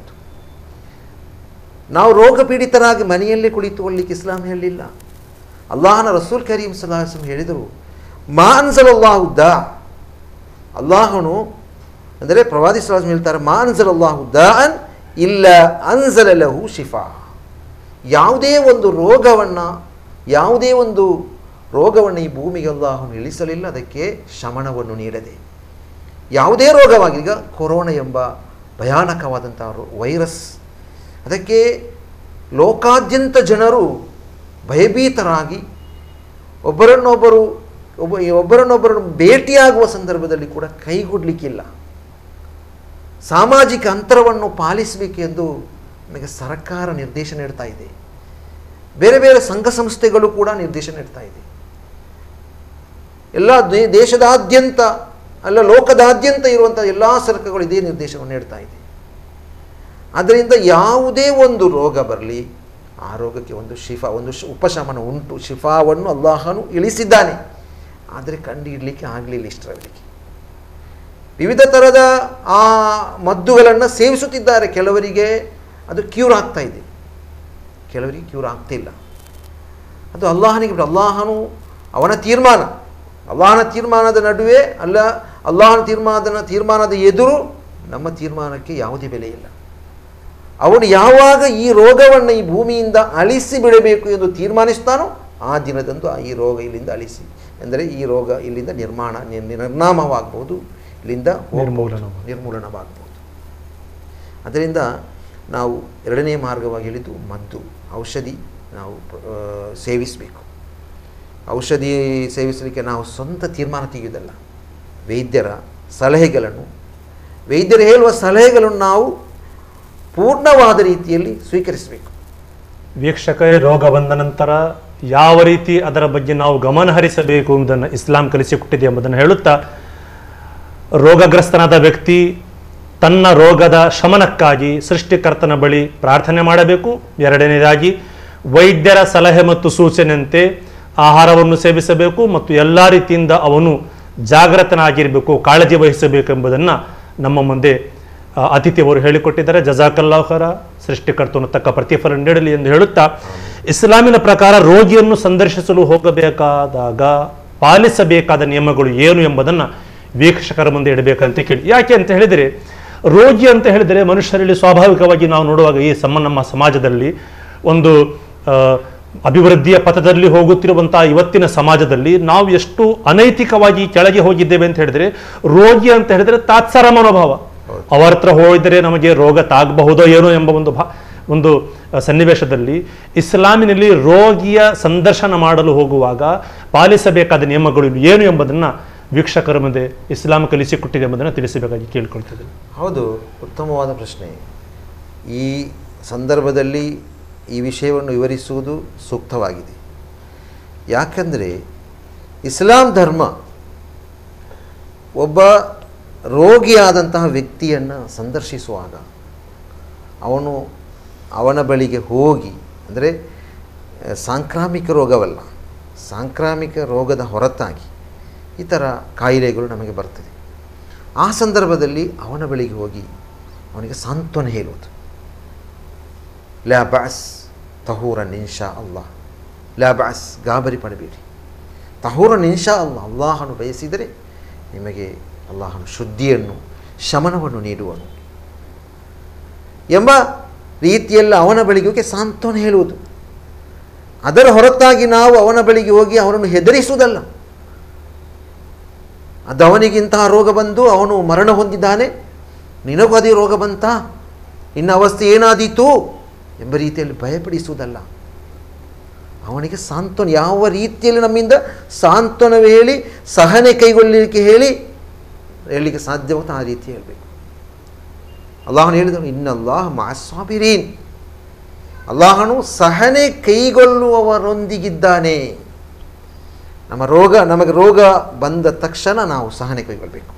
ನಾವು ರೋಗ ಪೀಡಿತರಾಗಿ ಮನೆಯಲ್ಲೇ ಕುಳಿತುಕೊಳ್ಳಿಕ್ಕೆ ಇಸ್ಲಾಂ ಹೇಳಲಿಲ್ಲ ಅಲ್ಲಾಹನ ರಸೂಲ್ ಕರೀಂ ಸಲಾಸಂ ಹೇಳಿದರು ಮಾ ಅನ್ಸಲಲ್ಲಾಹು ದಾ ಅಲ್ಲಾಹನು ಅಂದರೆ ಪ್ರವಾದಿ ಸಲಾಸಂ ಹೇಳ್ತಾರೆ ಮಾ ಅನ್ಸಲಲ್ಲಾಹು ದಾನ್ ಇಲ್ಲ ಅನ್ಸಲಲಹು ಶಿಫಾ ಯಾವುದೇ ಒಂದು ರೋಗವನ್ನು ಯಾವುದೇ ಒಂದು ರೋಗವನ್ನು ಈ ಭೂಮಿಗೆ ಅಲ್ಲಾಹನು ಇಳಿಸಲಿಲ್ಲ ಅದಕ್ಕೆ ಶಮನವನ್ನು ನೀಡದೆ ಯಾವುದೇ ರೋಗವಾಗಿ ಈಗ ಕೊರೋನಾ ಎಂಬ ಭಯಾನಕವಾದಂಥ ರೋ- ವೈರಸ್ ಅದಕ್ಕೆ ಲೋಕಾದ್ಯಂತ ಜನರು ಭಯಭೀತರಾಗಿ ಒಬ್ಬರನ್ನೊಬ್ಬರು ಒಬ್ಬ ಒಬ್ಬರನ್ನೊಬ್ಬರನ್ನು ಭೇಟಿಯಾಗುವ ಸಂದರ್ಭದಲ್ಲಿ ಕೂಡ ಕೈಗೊಡ್ಲಿಕ್ಕಿಲ್ಲ ಸಾಮಾಜಿಕ ಅಂತರವನ್ನು ಪಾಲಿಸಬೇಕೆಂದು ನಮಗೆ ಸರ್ಕಾರ ನಿರ್ದೇಶನ ನೀಡ್ತಾ ಇದೆ ಬೇರೆ ಬೇರೆ ಸಂಘ ಸಂಸ್ಥೆಗಳು ಕೂಡ ನಿರ್ದೇಶನ ನೀಡ್ತಾ ಇದೆ ಎಲ್ಲ ದೇ ದೇಶದಾದ್ಯಂತ ಅಲ್ಲ ಲೋಕದಾದ್ಯಂತ ಇರುವಂಥ ಎಲ್ಲ ಸರ್ಕಾರಗಳು ಇದೇ ನಿರ್ದೇಶನವನ್ನು ನೀಡ್ತಾ ಇದೆ ಅದರಿಂದ ಯಾವುದೇ ಒಂದು ರೋಗ ಬರಲಿ ಆ ರೋಗಕ್ಕೆ ಒಂದು ಶಿಫಾ ಒಂದು ಶ್- ಉಪಶಮನ ಉಂಟು ಶಿಫಾವನ್ನು ಅಲ್ಲಾಹನು ಇಳಿಸಿದ್ದಾನೆ ಆದರೆ ಕಂಡು ಹಿಡಲಿಕ್ಕೆ ಆಗಲಿಲ್ಲ ಇಷ್ಟರವರೆಗೆ ವಿವಿಧ ಥರದ ಆ ಮದ್ದುಗಳನ್ನು ಸೇವಿಸುತ್ತಿದ್ದಾರೆ ಕೆಲವರಿಗೆ ಅದು ಕ್ಯೂರ್ ಆಗ್ತಾ ಇದೆ ಕೆಲವರಿಗೆ ಕ್ಯೂರ್ ಆಗ್ತಿಲ್ಲ ಅದು ಅಲ್ಲಾಹನಿಗೆ ಬಿಟ್ಟು ಅಲ್ಲಾಹನು ಅವನ ತೀರ್ಮಾನ ಅಲ್ಲಾಹನ ತೀರ್ಮಾನದ ನಡುವೆ ಅಲ್ಲ ಅಲ್ಲಾಹನ ತೀರ್ಮಾನದ ತೀರ್ಮಾನದ ಎದುರು ನಮ್ಮ ತೀರ್ಮಾನಕ್ಕೆ ಯಾವುದೇ ಬೆಲೆ ಇಲ್ಲ ಅವನು ಯಾವಾಗ ಈ ರೋಗವನ್ನು ಈ ಭೂಮಿಯಿಂದ ಅಳಿಸಿ ಬಿಡಬೇಕು ಎಂದು ತೀರ್ಮಾನಿಸ್ತಾನೋ ಆ ದಿನದಂದು ಆ ಈ ರೋಗ ಇಲ್ಲಿಂದ ಅಳಿಸಿ ಎಂದರೆ ಈ ರೋಗ ಇಲ್ಲಿಂದ ನಿರ್ಮಾಣ ನಿರ್- ನಿರ್ನಾಮವಾಗ್ಬೋದು ಇಲ್ಲಿಂದ ಹೋಗ್ಬೋದು, ನಿರ್ಮೂಲನವಾಗ್ಬೋದು. ನಿರ್ಮೂಲನವಾಗ್ಬೋದು ಅದರಿಂದ ನಾವು ಎರಡನೇ ಮಾರ್ಗವಾಗಿ ಹೇಳಿದ್ದು ಮದ್ದು ಔಷಧಿ ನಾವು ಆ, ಸೇವಿಸಬೇಕು ಔಷಧಿ ಸೇವಿಸಲಿಕ್ಕೆ ನಾವು ಸ್ವಂತ ತೀರ್ಮಾನ ತೆಗೆಯುವುದಲ್ಲ ವೈದ್ಯರ ಸಲಹೆಗಳನ್ನು ವೈದ್ಯರು ಹೇಳುವ ಸಲಹೆಗಳನ್ನು ನಾವು ಪೂರ್ಣವಾದ ರೀತಿಯಲ್ಲಿ ಸ್ವೀಕರಿಸಬೇಕು ವೀಕ್ಷಕರೇ ರೋಗ ಬಂದ ನಂತರ ಯಾವ ರೀತಿ ಅದರ ಬಗ್ಗೆ ನಾವು ಗಮನ ಹರಿಸಬೇಕು ಎಂಬುದನ್ನು ಇಸ್ಲಾಂ ಕಲಿಸಿಕೊಟ್ಟಿದೆ ಎಂಬುದನ್ನು ಹೇಳುತ್ತಾ ರೋಗಗ್ರಸ್ತನಾದ ವ್ಯಕ್ತಿ ತನ್ನ ರೋಗದ ಶಮನಕ್ಕಾಗಿ ಸೃಷ್ಟಿಕರ್ತನ ಬಳಿ ಪ್ರಾರ್ಥನೆ ಮಾಡಬೇಕು ಎರಡನೇದಾಗಿ ವೈದ್ಯರ ಸಲಹೆ ಮತ್ತು ಸೂಚನೆಯಂತೆ ಆಹಾರವನ್ನು ಸೇವಿಸಬೇಕು ಮತ್ತು ಎಲ್ಲ ರೀತಿಯಿಂದ ಅವನು ಜಾಗೃತನಾಗಿರಬೇಕು ಕಾಳಜಿ ವಹಿಸಬೇಕು ಎಂಬುದನ್ನು ನಮ್ಮ ಮುಂದೆ ಆ, ಅತಿಥಿಯವರು ಹೇಳಿಕೊಟ್ಟಿದ್ದಾರೆ ಜಜಾಕಲ್ಲಾಹರ ಸೃಷ್ಟಿಕರ್ತನು ತಕ್ಕ ಪ್ರತಿಫಲ ನೀಡಲಿ ಎಂದು ಹೇಳುತ್ತಾ ಇಸ್ಲಾಮಿನ ಪ್ರಕಾರ ರೋಗಿಯನ್ನು ಸಂದರ್ಶಿಸಲು ಹೋಗಬೇಕಾದಾಗ ಪಾಲಿಸಬೇಕಾದ ನಿಯಮಗಳು ಏನು ಎಂಬುದನ್ನು ವೀಕ್ಷಕರ ಮುಂದೆ ಇಡಬೇಕಂತ ಕೇಳಿ ಯಾಕೆ ಅಂತ ಹೇಳಿದರೆ ರೋಗಿ ಅಂತ ಹೇಳಿದರೆ ಮನುಷ್ಯರಲ್ಲಿ ಸ್ವಾಭಾವಿಕವಾಗಿ ನಾವು ನೋಡುವಾಗ ಈ ಸಮ ನಮ್ಮ ಸಮಾಜದಲ್ಲಿ ಒಂದು ಆ, ಅಭಿವೃದ್ಧಿಯ ಪಥದಲ್ಲಿ ಹೋಗುತ್ತಿರುವಂತಹ ಇವತ್ತಿನ ಸಮಾಜದಲ್ಲಿ ನಾವು ಎಷ್ಟು ಅನೈತಿಕವಾಗಿ ಕೆಳಗೆ ಹೋಗಿದ್ದೇವೆ ಅಂತ ಹೇಳಿದ್ರೆ ರೋಗಿ ಅಂತ ಹೇಳಿದ್ರೆ ತಾತ್ಸಾರ ಮನೋಭಾವ ಅವರ ಹತ್ರ ಹೋಗಿದರೆ ನಮಗೆ ರೋಗ ತಾಗಬಹುದೋ ಏನೋ ಎಂಬ ಒಂದು ಭಾ ಒಂದು ಅಹ್, ಸನ್ನಿವೇಶದಲ್ಲಿ ಇಸ್ಲಾಮಿನಲ್ಲಿ ರೋಗಿಯ ಸಂದರ್ಶನ ಮಾಡಲು ಹೋಗುವಾಗ ಪಾಲಿಸಬೇಕಾದ ನಿಯಮಗಳು ಏನು ಎಂಬುದನ್ನ ವೀಕ್ಷಕರ ಮುಂದೆ ಇಸ್ಲಾಂ ಕಲಿಸಿಕೊಟ್ಟಿದೆ ಎಂಬುದನ್ನು ತಿಳಿಸಬೇಕಾಗಿ ಕೇಳ್ಕೊಳ್ತಿದ್ದೇನೆ ಹೌದು ಉತ್ತಮವಾದ ಪ್ರಶ್ನೆ ಈ ಸಂದರ್ಭದಲ್ಲಿ ಈ ವಿಷಯವನ್ನು ವಿವರಿಸುವುದು ಸೂಕ್ತವಾಗಿದೆ ಯಾಕಂದರೆ ಇಸ್ಲಾಂ ಧರ್ಮ ಒಬ್ಬ ರೋಗಿಯಾದಂತಹ ವ್ಯಕ್ತಿಯನ್ನು ಸಂದರ್ಶಿಸುವಾಗ ಅವನು ಅವನ ಬಳಿಗೆ ಹೋಗಿ ಅಂದರೆ ಆ, ಸಾಂಕ್ರಾಮಿಕ ರೋಗವಲ್ಲ ಸಾಂಕ್ರಾಮಿಕ ರೋಗದ ಹೊರತಾಗಿ ಈ ಥರ ಕಾಯಿಲೆಗಳು ನಮಗೆ ಬರ್ತದೆ ಆ ಸಂದರ್ಭದಲ್ಲಿ ಅವನ ಬಳಿಗೆ ಹೋಗಿ ಅವನಿಗೆ ಸಾಂತ್ವನ ಹೇಳುವುದು ಲ್ಯಾ ಬ್ಯಾಸ್ ತಹೂರ ನಿನ್ಶಾ ಅಲ್ಲಾಹ್ ಲ್ಯಾ ಬ್ಯಾಸ್ ಗಾಬರಿ ಪಡಬೇಡಿ ತಹೂರ ನಿನ್ಶಾ ಅಲ್ಲ ಅಲ್ಲಾಹನು ಬಯಸಿದರೆ ನಿಮಗೆ ಅಲ್ಲಾಹನು ಶುದ್ಧಿಯನ್ನು ಶಮನವನ್ನು ನೀಡುವನು ಎಂಬ ರೀತಿಯಲ್ಲಿ ಅವನ ಬಳಿಗೆ ಹೋಗಿ ಸಾಂತ್ವನ ಹೇಳುವುದು ಅದರ ಹೊರತಾಗಿ ನಾವು ಅವನ ಬಳಿಗೆ ಹೋಗಿ ಅವನನ್ನು ಹೆದರಿಸುವುದಲ್ಲ ಅದು ಅವನಿಗೆ ಇಂತಹ ರೋಗ ಬಂದು ಅವನು ಮರಣ ಹೊಂದಿದ್ದಾನೆ ನಿನಗೂ ಅದೇ ರೋಗ ಬಂತ ನಿನ್ನ ಅವಸ್ಥೆ ಏನಾದೀತು ಎಂಬ ರೀತಿಯಲ್ಲಿ ಭಯಪಡಿಸುವುದಲ್ಲ ಅವನಿಗೆ ಸಾಂತ್ವನ ಯಾವ ರೀತಿಯಲ್ಲಿ ನಮ್ಮಿಂದ ಸಾಂತ್ವನ ಹೇಳಿ ಸಹನೆ ಕೈಗೊಳ್ಳಲಿಕ್ಕೆ ಹೇಳಿ ಹೇಳಲಿಕ್ಕೆ ಸಾಧ್ಯವಾಗುತ್ತೆ ಆ ರೀತಿ ಹೇಳಬೇಕು ಅಲ್ಲಾಹನು ಹೇಳಿದನು ಇನ್ನಲ್ಲಾಹ ಮಾಸಾಬಿರೀನ್ ಅಲ್ಲಾಹನು ಸಹನೆ ಕೈಗೊಳ್ಳುವವರೊಂದಿಗಿದ್ದಾನೆ ನಮ್ಮ ರೋಗ ನಮಗೆ ರೋಗ ಬಂದ ತಕ್ಷಣ ನಾವು ಸಹನೆ ಕೈಗೊಳ್ಳಬೇಕು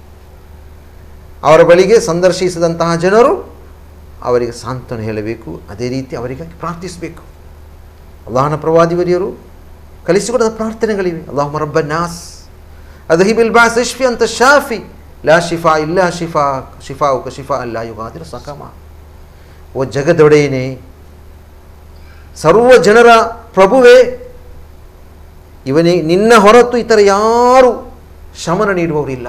ಅವರ ಬಳಿಗೆ ಸಂದರ್ಶಿಸಿದಂತಹ ಜನರು ಅವರಿಗೆ ಸಾಂತ್ವನ ಹೇಳಬೇಕು ಅದೇ ರೀತಿ ಅವರಿಗಾಗಿ ಪ್ರಾರ್ಥಿಸಬೇಕು ಅಲ್ಲಾಹನ ಪ್ರವಾದಿವರಿಯರು ಕಲಿಸಿಕೊಡದ ಪ್ರಾರ್ಥನೆಗಳಿವೆ ಅಲ್ಲಾಹ್ ರಬ್ಬ ನಾಸ್ ಅದಹಿಬಿಲ್ ಬಾಸ್ ಇಶ್ಫಿ ಅಂತ ಶಾಫಿ ಲಾ ಶಿಫಾ ಇಲ್ಲ ಶಿಫಾ ಶಿಫಾ ಉಕ ಶಿಫಾ ಅಲ್ಲ ಯುಗಾದಿರ ಸಕಮ ಓ ಜಗದೊಡೆಯನೇ ಸರ್ವ ಜನರ ಪ್ರಭುವೇ ಇವನೇ ನಿನ್ನ ಹೊರತು ಇತರ ಯಾರು ಶಮನ ನೀಡುವವರಿಲ್ಲ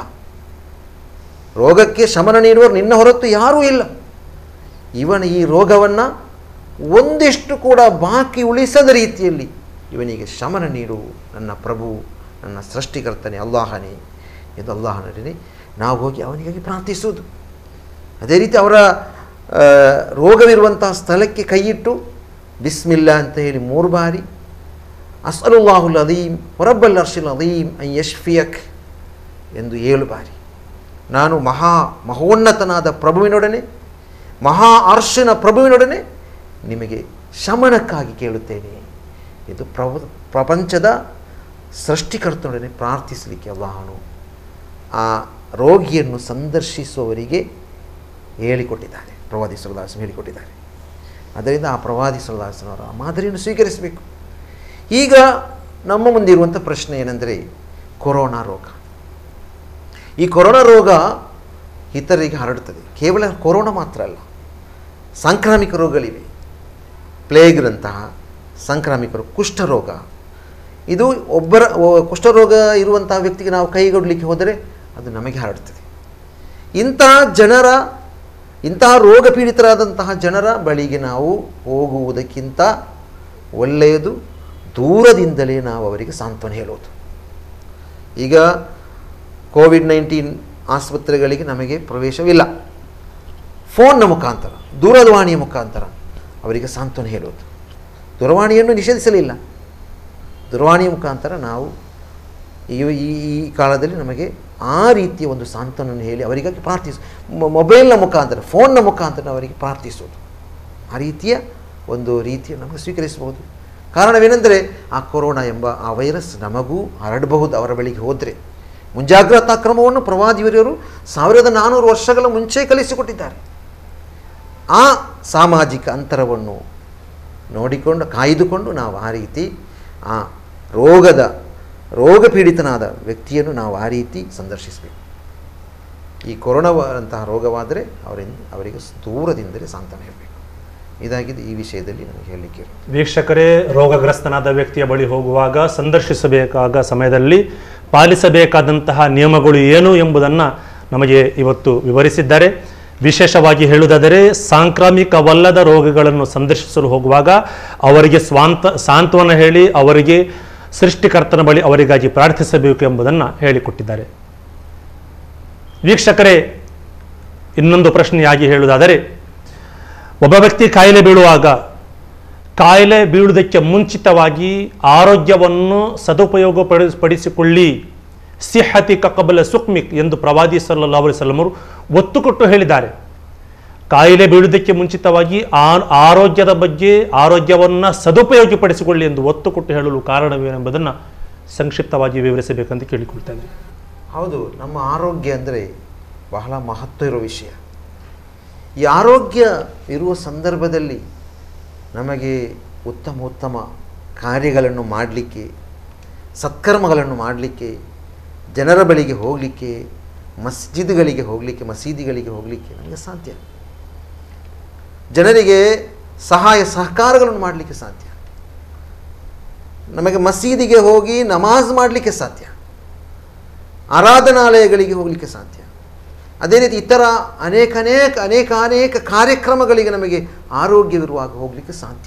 ರೋಗಕ್ಕೆ ಶಮನ ನೀಡುವವರು ನಿನ್ನ ಹೊರತು ಯಾರೂ ಇಲ್ಲ ಇವನ ಈ ರೋಗವನ್ನು ಒಂದಿಷ್ಟು ಕೂಡ ಬಾಕಿ ಉಳಿಸದ ರೀತಿಯಲ್ಲಿ ಇವನಿಗೆ ಶಮನ ನೀಡು ನನ್ನ ಪ್ರಭು ನನ್ನ ಸೃಷ್ಟಿಕರ್ತನೆ ಅಲ್ಲಾಹನೇ ಎಂದು ಅಲ್ಲಾಹನೇ ನಾವು ಹೋಗಿ ಅವನಿಗಾಗಿ ಪ್ರಾರ್ಥಿಸುವುದು ಅದೇ ರೀತಿ ಅವರ ಆ, ರೋಗವಿರುವಂತಹ ಸ್ಥಳಕ್ಕೆ ಕೈಯಿಟ್ಟು ಬಿಸ್ಮಿಲ್ಲಾ ಅಂತ ಹೇಳಿ ಮೂರು ಬಾರಿ ಅಸಲುಲ್ಲಾಹುಲ್ ಅಲೀಮ್ ಹೊರಬ್ಬಲ್ ಅರ್ಶಿಲ್ ಅಲೀಮ್ ಐ ಯಶ್ಫಿಯಕ್ ಎಂದು ಏಳು ಬಾರಿ ನಾನು ಮಹಾ ಮಹೋನ್ನತನಾದ ಪ್ರಭುವಿನೊಡನೆ ಮಹಾ ಅರ್ಶನ ಪ್ರಭುವಿನೊಡನೆ ನಿಮಗೆ ಶಮನಕ್ಕಾಗಿ ಕೇಳುತ್ತೇನೆ ಇದು ಪ್ರವ ಪ್ರಪಂಚದ ಸೃಷ್ಟಿಕರ್ತನೊಡನೆ ಪ್ರಾರ್ಥಿಸಲಿಕ್ಕೆ ಅಲ್ಲಾಹನು ಆ ರೋಗಿಯನ್ನು ಸಂದರ್ಶಿಸುವವರಿಗೆ ಹೇಳಿಕೊಟ್ಟಿದ್ದಾರೆ ಪ್ರವಾದಿ ಸುರದಾಸನ್ ಹೇಳಿಕೊಟ್ಟಿದ್ದಾರೆ ಅದರಿಂದ ಆ ಪ್ರವಾದಿ ಸುರದಾಸನವರ ಆ ಮಾದರಿಯನ್ನು ಸ್ವೀಕರಿಸಬೇಕು ಈಗ ನಮ್ಮ ಮುಂದಿರುವಂಥ ಪ್ರಶ್ನೆ ಏನೆಂದರೆ ಕೊರೋನಾ ರೋಗ ಈ ಕೊರೋನಾ ರೋಗ ಇತರರಿಗೆ ಹರಡುತ್ತದೆ ಕೇವಲ ಕೊರೋನಾ ಮಾತ್ರ ಅಲ್ಲ ಸಾಂಕ್ರಾಮಿಕ ರೋಗಗಳಿವೆ ಪ್ಲೇಗ್ರಂತಹ ಸಾಂಕ್ರಾಮಿಕ ರೋಗ ಕುಷ್ಠರೋಗ ಇದು ಒಬ್ಬರ ಒ- ಕುಷ್ಠರೋಗ ಇರುವಂತಹ ವ್ಯಕ್ತಿಗೆ ನಾವು ಕೈಗೊಡ್ಲಿಕ್ಕೆ ಹೋದರೆ ಅದು ನಮಗೆ ಹರಡ್ತದೆ ಇಂತಹ ಜನರ ಇಂತಹ ರೋಗ ಪೀಡಿತರಾದಂತಹ ಜನರ ಬಳಿಗೆ ನಾವು ಹೋಗುವುದಕ್ಕಿಂತ ಒಳ್ಳೆಯದು ದೂರದಿಂದಲೇ ನಾವು ಅವರಿಗೆ ಸಾಂತ್ವನ ಹೇಳೋದು ಈಗ ಕೋವಿಡ್ ನೈನ್ಟೀನ್ ಆಸ್ಪತ್ರೆಗಳಿಗೆ ನಮಗೆ ಪ್ರವೇಶವಿಲ್ಲ ಫೋನ್ನ ಮುಖಾಂತರ ದೂರವಾಣಿಯ ಮುಖಾಂತರ ಅವರಿಗೆ ಸಾಂತ್ವನ ಹೇಳೋದು ದೂರವಾಣಿಯನ್ನು ನಿಷೇಧಿಸಲಿಲ್ಲ ದೂರವಾಣಿಯ ಮುಖಾಂತರ ನಾವು ಈ ಈ ಈ ಕಾಲದಲ್ಲಿ ನಮಗೆ ಆ ರೀತಿಯ ಒಂದು ಸಾಂತ್ವನವನ್ನು ಹೇಳಿ ಅವರಿಗಾಗಿ ಪ್ರಾರ್ಥಿಸ ಮೊ- ಮೊಬೈಲ್ನ ಮುಖಾಂತರ ಫೋನ್ನ ಮುಖಾಂತರ ಅವರಿಗೆ ಪ್ರಾರ್ಥಿಸೋದು ಆ ರೀತಿಯ ಒಂದು ರೀತಿಯನ್ನು ನಮಗೆ ಸ್ವೀಕರಿಸಬಹುದು ಕಾರಣವೇನೆಂದರೆ ಆ ಕೊರೋನಾ ಎಂಬ ಆ ವೈರಸ್ ನಮಗೂ ಹರಡಬಹುದು ಅವರ ಬಳಿಗೆ ಹೋದರೆ ಮುಂಜಾಗ್ರತಾ ಕ್ರಮವನ್ನು ಪ್ರವಾದಿವರಿಯರು ಸಾವಿರದ ನಾನ್ನೂರು ವರ್ಷಗಳ ಮುಂಚೆ ಕಲಿಸಿಕೊಟ್ಟಿದ್ದಾರೆ ಆ ಸಾಮಾಜಿಕ ಅಂತರವನ್ನು ನೋಡಿಕೊಂಡು ಕಾಯ್ದುಕೊಂಡು ನಾವು ಆ ರೀತಿ ಆ ರೋಗದ ರೋಗ ಪೀಡಿತನಾದ ವ್ಯಕ್ತಿಯನ್ನು ನಾವು ಆ ರೀತಿ ಸಂದರ್ಶಿಸಬೇಕು ಈ ಕೊರೋನಾವಂತಹ ರೋಗವಾದರೆ ಅವರಿಂದ ಅವರಿಗೆ ದೂರದಿಂದಲೇ ಸಾಂತ್ವನ ಹೇಳಬೇಕು ಇದಾಗಿದೆ ಈ ವಿಷಯದಲ್ಲಿ ನನಗೆ ಹೇಳಲಿಕ್ಕೆ ಇರೋದು. ವೀಕ್ಷಕರೇ ರೋಗಗ್ರಸ್ತನಾದ ವ್ಯಕ್ತಿಯ ಬಳಿ ಹೋಗುವಾಗ ಸಂದರ್ಶಿಸಬೇಕಾದ ಸಮಯದಲ್ಲಿ ಪಾಲಿಸಬೇಕಾದಂತಹ ನಿಯಮಗಳು ಏನು ಎಂಬುದನ್ನು ನಮಗೆ ಇವತ್ತು ವಿವರಿಸಿದ್ದಾರೆ ವಿಶೇಷವಾಗಿ ಹೇಳುವುದಾದರೆ ಸಾಂಕ್ರಾಮಿಕವಲ್ಲದ ರೋಗಗಳನ್ನು ಸಂದರ್ಶಿಸಲು ಹೋಗುವಾಗ ಅವರಿಗೆ ಸ್ವಾಂತ ಸಾಂತ್ವನ ಹೇಳಿ ಅವರಿಗೆ ಸೃಷ್ಟಿಕರ್ತನ ಬಳಿ ಅವರಿಗಾಗಿ ಪ್ರಾರ್ಥಿಸಬೇಕು ಎಂಬುದನ್ನು ಹೇಳಿಕೊಟ್ಟಿದ್ದಾರೆ ವೀಕ್ಷಕರೇ ಇನ್ನೊಂದು ಪ್ರಶ್ನೆಯಾಗಿ ಹೇಳುವುದಾದರೆ ಒಬ್ಬ ವ್ಯಕ್ತಿ ಕಾಯಿಲೆ ಬೀಳುವಾಗ ಕಾಯಿಲೆ ಬೀಳುವುದಕ್ಕೆ ಮುಂಚಿತವಾಗಿ ಆರೋಗ್ಯವನ್ನು ಸದುಪಯೋಗ ಪಡಿಸ್ ಪಡಿಸಿಕೊಳ್ಳಿ ಸಿಹತಿ ಕಕಬಲ ಸುಕ್ಮಿಕ್ ಎಂದು ಪ್ರವಾದಿ ಸಲ್ಲಾ ಅಲಿಸಲ್ಲಮರು ಒತ್ತು ಕೊಟ್ಟು ಹೇಳಿದ್ದಾರೆ ಕಾಯಿಲೆ ಬೀಳುವುದಕ್ಕೆ ಮುಂಚಿತವಾಗಿ ಆ ಆರೋಗ್ಯದ ಬಗ್ಗೆ ಆರೋಗ್ಯವನ್ನು ಸದುಪಯೋಗಪಡಿಸಿಕೊಳ್ಳಿ ಎಂದು ಒತ್ತು ಕೊಟ್ಟು ಹೇಳಲು ಕಾರಣವೇನೆಂಬುದನ್ನು ಸಂಕ್ಷಿಪ್ತವಾಗಿ ವಿವರಿಸಬೇಕೆಂದು ಕೇಳಿಕೊಳ್ತೇನೆ ಹೌದು ನಮ್ಮ ಆರೋಗ್ಯ ಅಂದರೆ ಬಹಳ ಮಹತ್ವ ಇರೋ ವಿಷಯ ಈ ಆರೋಗ್ಯ ಇರುವ ಸಂದರ್ಭದಲ್ಲಿ ನಮಗೆ ಉತ್ತಮ ಉತ್ತಮ ಕಾರ್ಯಗಳನ್ನು ಮಾಡಲಿಕ್ಕೆ ಸತ್ಕರ್ಮಗಳನ್ನು ಮಾಡಲಿಕ್ಕೆ ಜನರ ಬಳಿಗೆ ಹೋಗಲಿಕ್ಕೆ ಮಸ್ಜಿದ್ಗಳಿಗೆ ಹೋಗಲಿಕ್ಕೆ ಮಸೀದಿಗಳಿಗೆ ಹೋಗಲಿಕ್ಕೆ ನಮಗೆ ಸಾಧ್ಯ ಜನರಿಗೆ ಸಹಾಯ ಸಹಕಾರಗಳನ್ನು ಮಾಡಲಿಕ್ಕೆ ಸಾಧ್ಯ ನಮಗೆ ಮಸೀದಿಗೆ ಹೋಗಿ ನಮಾಜ್ ಮಾಡಲಿಕ್ಕೆ ಸಾಧ್ಯ ಆರಾಧನಾಲಯಗಳಿಗೆ ಹೋಗಲಿಕ್ಕೆ ಸಾಧ್ಯ ಅದೇ ರೀತಿ ಇತರ ಅನೇಕ ಅನೇಕ ಅನೇಕ ಅನೇಕ ಕಾರ್ಯಕ್ರಮಗಳಿಗೆ ನಮಗೆ ಆರೋಗ್ಯವಿರುವಾಗ ಹೋಗಲಿಕ್ಕೆ ಸಾಧ್ಯ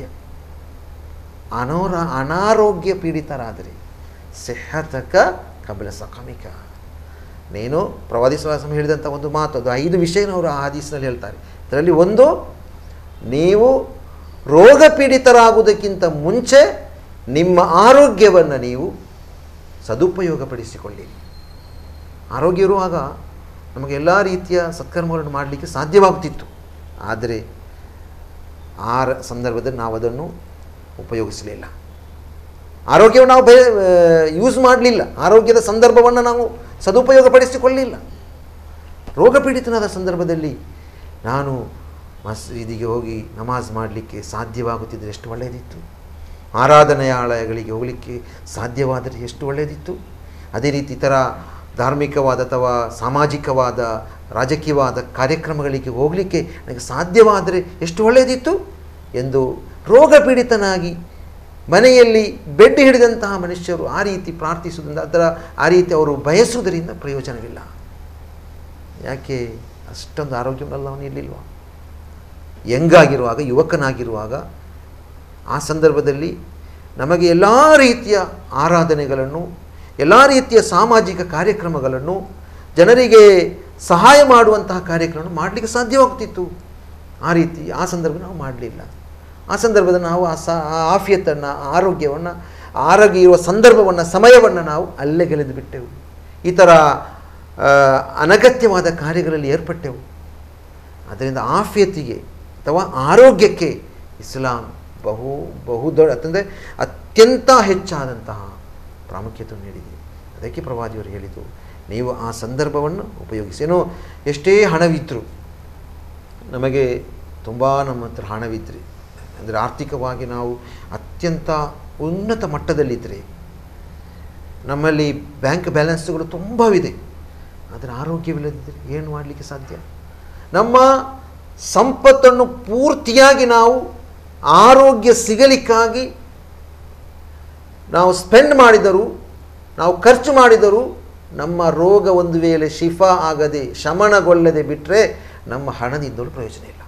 ಅನೋರ ಅನಾರೋಗ್ಯ ಪೀಡಿತರಾದರೆ ಸೆಹತಕ ಕಬಲ ಸಕಮಿಕ ನೀನು ಪ್ರವಾದಿ ಸ್ವಾಸಮ ಹೇಳಿದಂಥ ಒಂದು ಮಾತು ಅದು ಐದು ವಿಷಯನ ಅವರು ಆ ಹದೀಸ್ನಲ್ಲಿ ಹೇಳ್ತಾರೆ ಇದರಲ್ಲಿ ಒಂದು ನೀವು ರೋಗ ಪೀಡಿತರಾಗುವುದಕ್ಕಿಂತ ಮುಂಚೆ ನಿಮ್ಮ ಆರೋಗ್ಯವನ್ನು ನೀವು ಸದುಪಯೋಗಪಡಿಸಿಕೊಳ್ಳಿ ಆರೋಗ್ಯ ಇರುವಾಗ ನಮಗೆ ಎಲ್ಲ ರೀತಿಯ ಸತ್ಕರ್ಮಗಳನ್ನು ಮಾಡಲಿಕ್ಕೆ ಸಾಧ್ಯವಾಗುತ್ತಿತ್ತು ಆದರೆ ಆ ರ- ಸಂದರ್ಭದಲ್ಲಿ ನಾವು ಅದನ್ನು ಉಪಯೋಗಿಸಲಿಲ್ಲ ಆರೋಗ್ಯವನ್ನು ನಾವು ಬೇ ಯೂಸ್ ಮಾಡಲಿಲ್ಲ ಆರೋಗ್ಯದ ಸಂದರ್ಭವನ್ನು ನಾವು ಸದುಪಯೋಗಪಡಿಸಿಕೊಳ್ಳಲಿಲ್ಲ ರೋಗ ಪೀಡಿತನಾದ ಸಂದರ್ಭದಲ್ಲಿ ನಾನು ಮಸೀದಿಗೆ ಹೋಗಿ ನಮಾಜ್ ಮಾಡಲಿಕ್ಕೆ ಸಾಧ್ಯವಾಗುತ್ತಿದ್ದರೆ ಎಷ್ಟು ಒಳ್ಳೆಯದಿತ್ತು ಆರಾಧನೆಯಾಲಯಗಳಿಗೆ ಹೋಗಲಿಕ್ಕೆ ಸಾಧ್ಯವಾದರೆ ಎಷ್ಟು ಒಳ್ಳೆಯದಿತ್ತು ಅದೇ ರೀತಿ ಇತರ ಧಾರ್ಮಿಕವಾದ ಅಥವಾ ಸಾಮಾಜಿಕವಾದ ರಾಜಕೀಯವಾದ ಕಾರ್ಯಕ್ರಮಗಳಿಗೆ ಹೋಗಲಿಕ್ಕೆ ನನಗೆ ಸಾಧ್ಯವಾದರೆ ಎಷ್ಟು ಒಳ್ಳೆಯದಿತ್ತು ಎಂದು ರೋಗ ಪೀಡಿತನಾಗಿ ಮನೆಯಲ್ಲಿ ಬೆಡ್ ಹಿಡಿದಂತಹ ಮನುಷ್ಯರು ಆ ರೀತಿ ಪ್ರಾರ್ಥಿಸುವುದರಿಂದ ಅದರ ಆ ರೀತಿ ಅವರು ಬಯಸುವುದರಿಂದ ಪ್ರಯೋಜನವಿಲ್ಲ ಯಾಕೆ ಅಷ್ಟೊಂದು ಆರೋಗ್ಯವೆಲ್ಲ ಅವನು ಇರಲಿಲ್ವ ಯಂಗಾಗಿರುವಾಗ ಯುವಕನಾಗಿರುವಾಗ ಆ ಸಂದರ್ಭದಲ್ಲಿ ನಮಗೆ ಎಲ್ಲ ರೀತಿಯ ಆರಾಧನೆಗಳನ್ನು ಎಲ್ಲ ರೀತಿಯ ಸಾಮಾಜಿಕ ಕಾರ್ಯಕ್ರಮಗಳನ್ನು ಜನರಿಗೆ ಸಹಾಯ ಮಾಡುವಂತಹ ಕಾರ್ಯಕ್ರಮವನ್ನು ಮಾಡಲಿಕ್ಕೆ ಸಾಧ್ಯವಾಗ್ತಿತ್ತು ಆ ರೀತಿ ಆ ಸಂದರ್ಭ ನಾವು ಮಾಡಲಿಲ್ಲ ಆ ಸಂದರ್ಭದಲ್ಲಿ ನಾವು ಆ ಸ ಆ ಆಫಿಯತನ್ನು ಆರೋಗ್ಯವನ್ನು ಆರೋಗ್ಯ ಇರುವ ಸಂದರ್ಭವನ್ನು ಸಮಯವನ್ನು ನಾವು ಅಲ್ಲೇ ಗೆಳೆದು ಬಿಟ್ಟೆವು ಈ ಥರ ಆ, ಅನಗತ್ಯವಾದ ಕಾರ್ಯಗಳಲ್ಲಿ ಏರ್ಪಟ್ಟೆವು ಅದರಿಂದ ಆಫಿಯತಿಗೆ ಅಥವಾ ಆರೋಗ್ಯಕ್ಕೆ ಇಸ್ಲಾಂ ಬಹು ಬಹು ದೊಡ್ಡ ಅಂತಂದರೆ ಅತ್ಯಂತ ಹೆಚ್ಚಾದಂತಹ ಪ್ರಾಮುಖ್ಯತೆ ನೀಡಿದೆ ಅದಕ್ಕೆ ಪ್ರವಾದಿಯವರು ಹೇಳಿದರು ನೀವು ಆ ಸಂದರ್ಭವನ್ನು ಉಪಯೋಗಿಸಿ ಏನೋ ಎಷ್ಟೇ ಹಣವಿದ್ದರೂ ನಮಗೆ ತುಂಬ ನಮ್ಮ ಹತ್ರ ಹಣವಿದ್ದರೆ ಅಂದರೆ ಆರ್ಥಿಕವಾಗಿ ನಾವು ಅತ್ಯಂತ ಉನ್ನತ ಮಟ್ಟದಲ್ಲಿದ್ದರೆ ನಮ್ಮಲ್ಲಿ ಬ್ಯಾಂಕ್ ಬ್ಯಾಲೆನ್ಸ್ಗಳು ತುಂಬವಿದೆ ಆದರೆ ಆರೋಗ್ಯವಿಲ್ಲದಿದ್ದರೆ ಏನು ಮಾಡಲಿಕ್ಕೆ ಸಾಧ್ಯ ನಮ್ಮ ಸಂಪತ್ತನ್ನು ಪೂರ್ತಿಯಾಗಿ ನಾವು ಆರೋಗ್ಯ ಸಿಗಲಿಕ್ಕಾಗಿ ನಾವು ಸ್ಪೆಂಡ್ ಮಾಡಿದರೂ ನಾವು ಖರ್ಚು ಮಾಡಿದರೂ ನಮ್ಮ ರೋಗ ಒಂದು ವೇಳೆ ಶಿಫಾ ಆಗದೆ ಶಮನಗೊಳ್ಳದೆ ಬಿಟ್ಟರೆ ನಮ್ಮ ಹಣದಿಂದಲೂ ಪ್ರಯೋಜನ ಇಲ್ಲ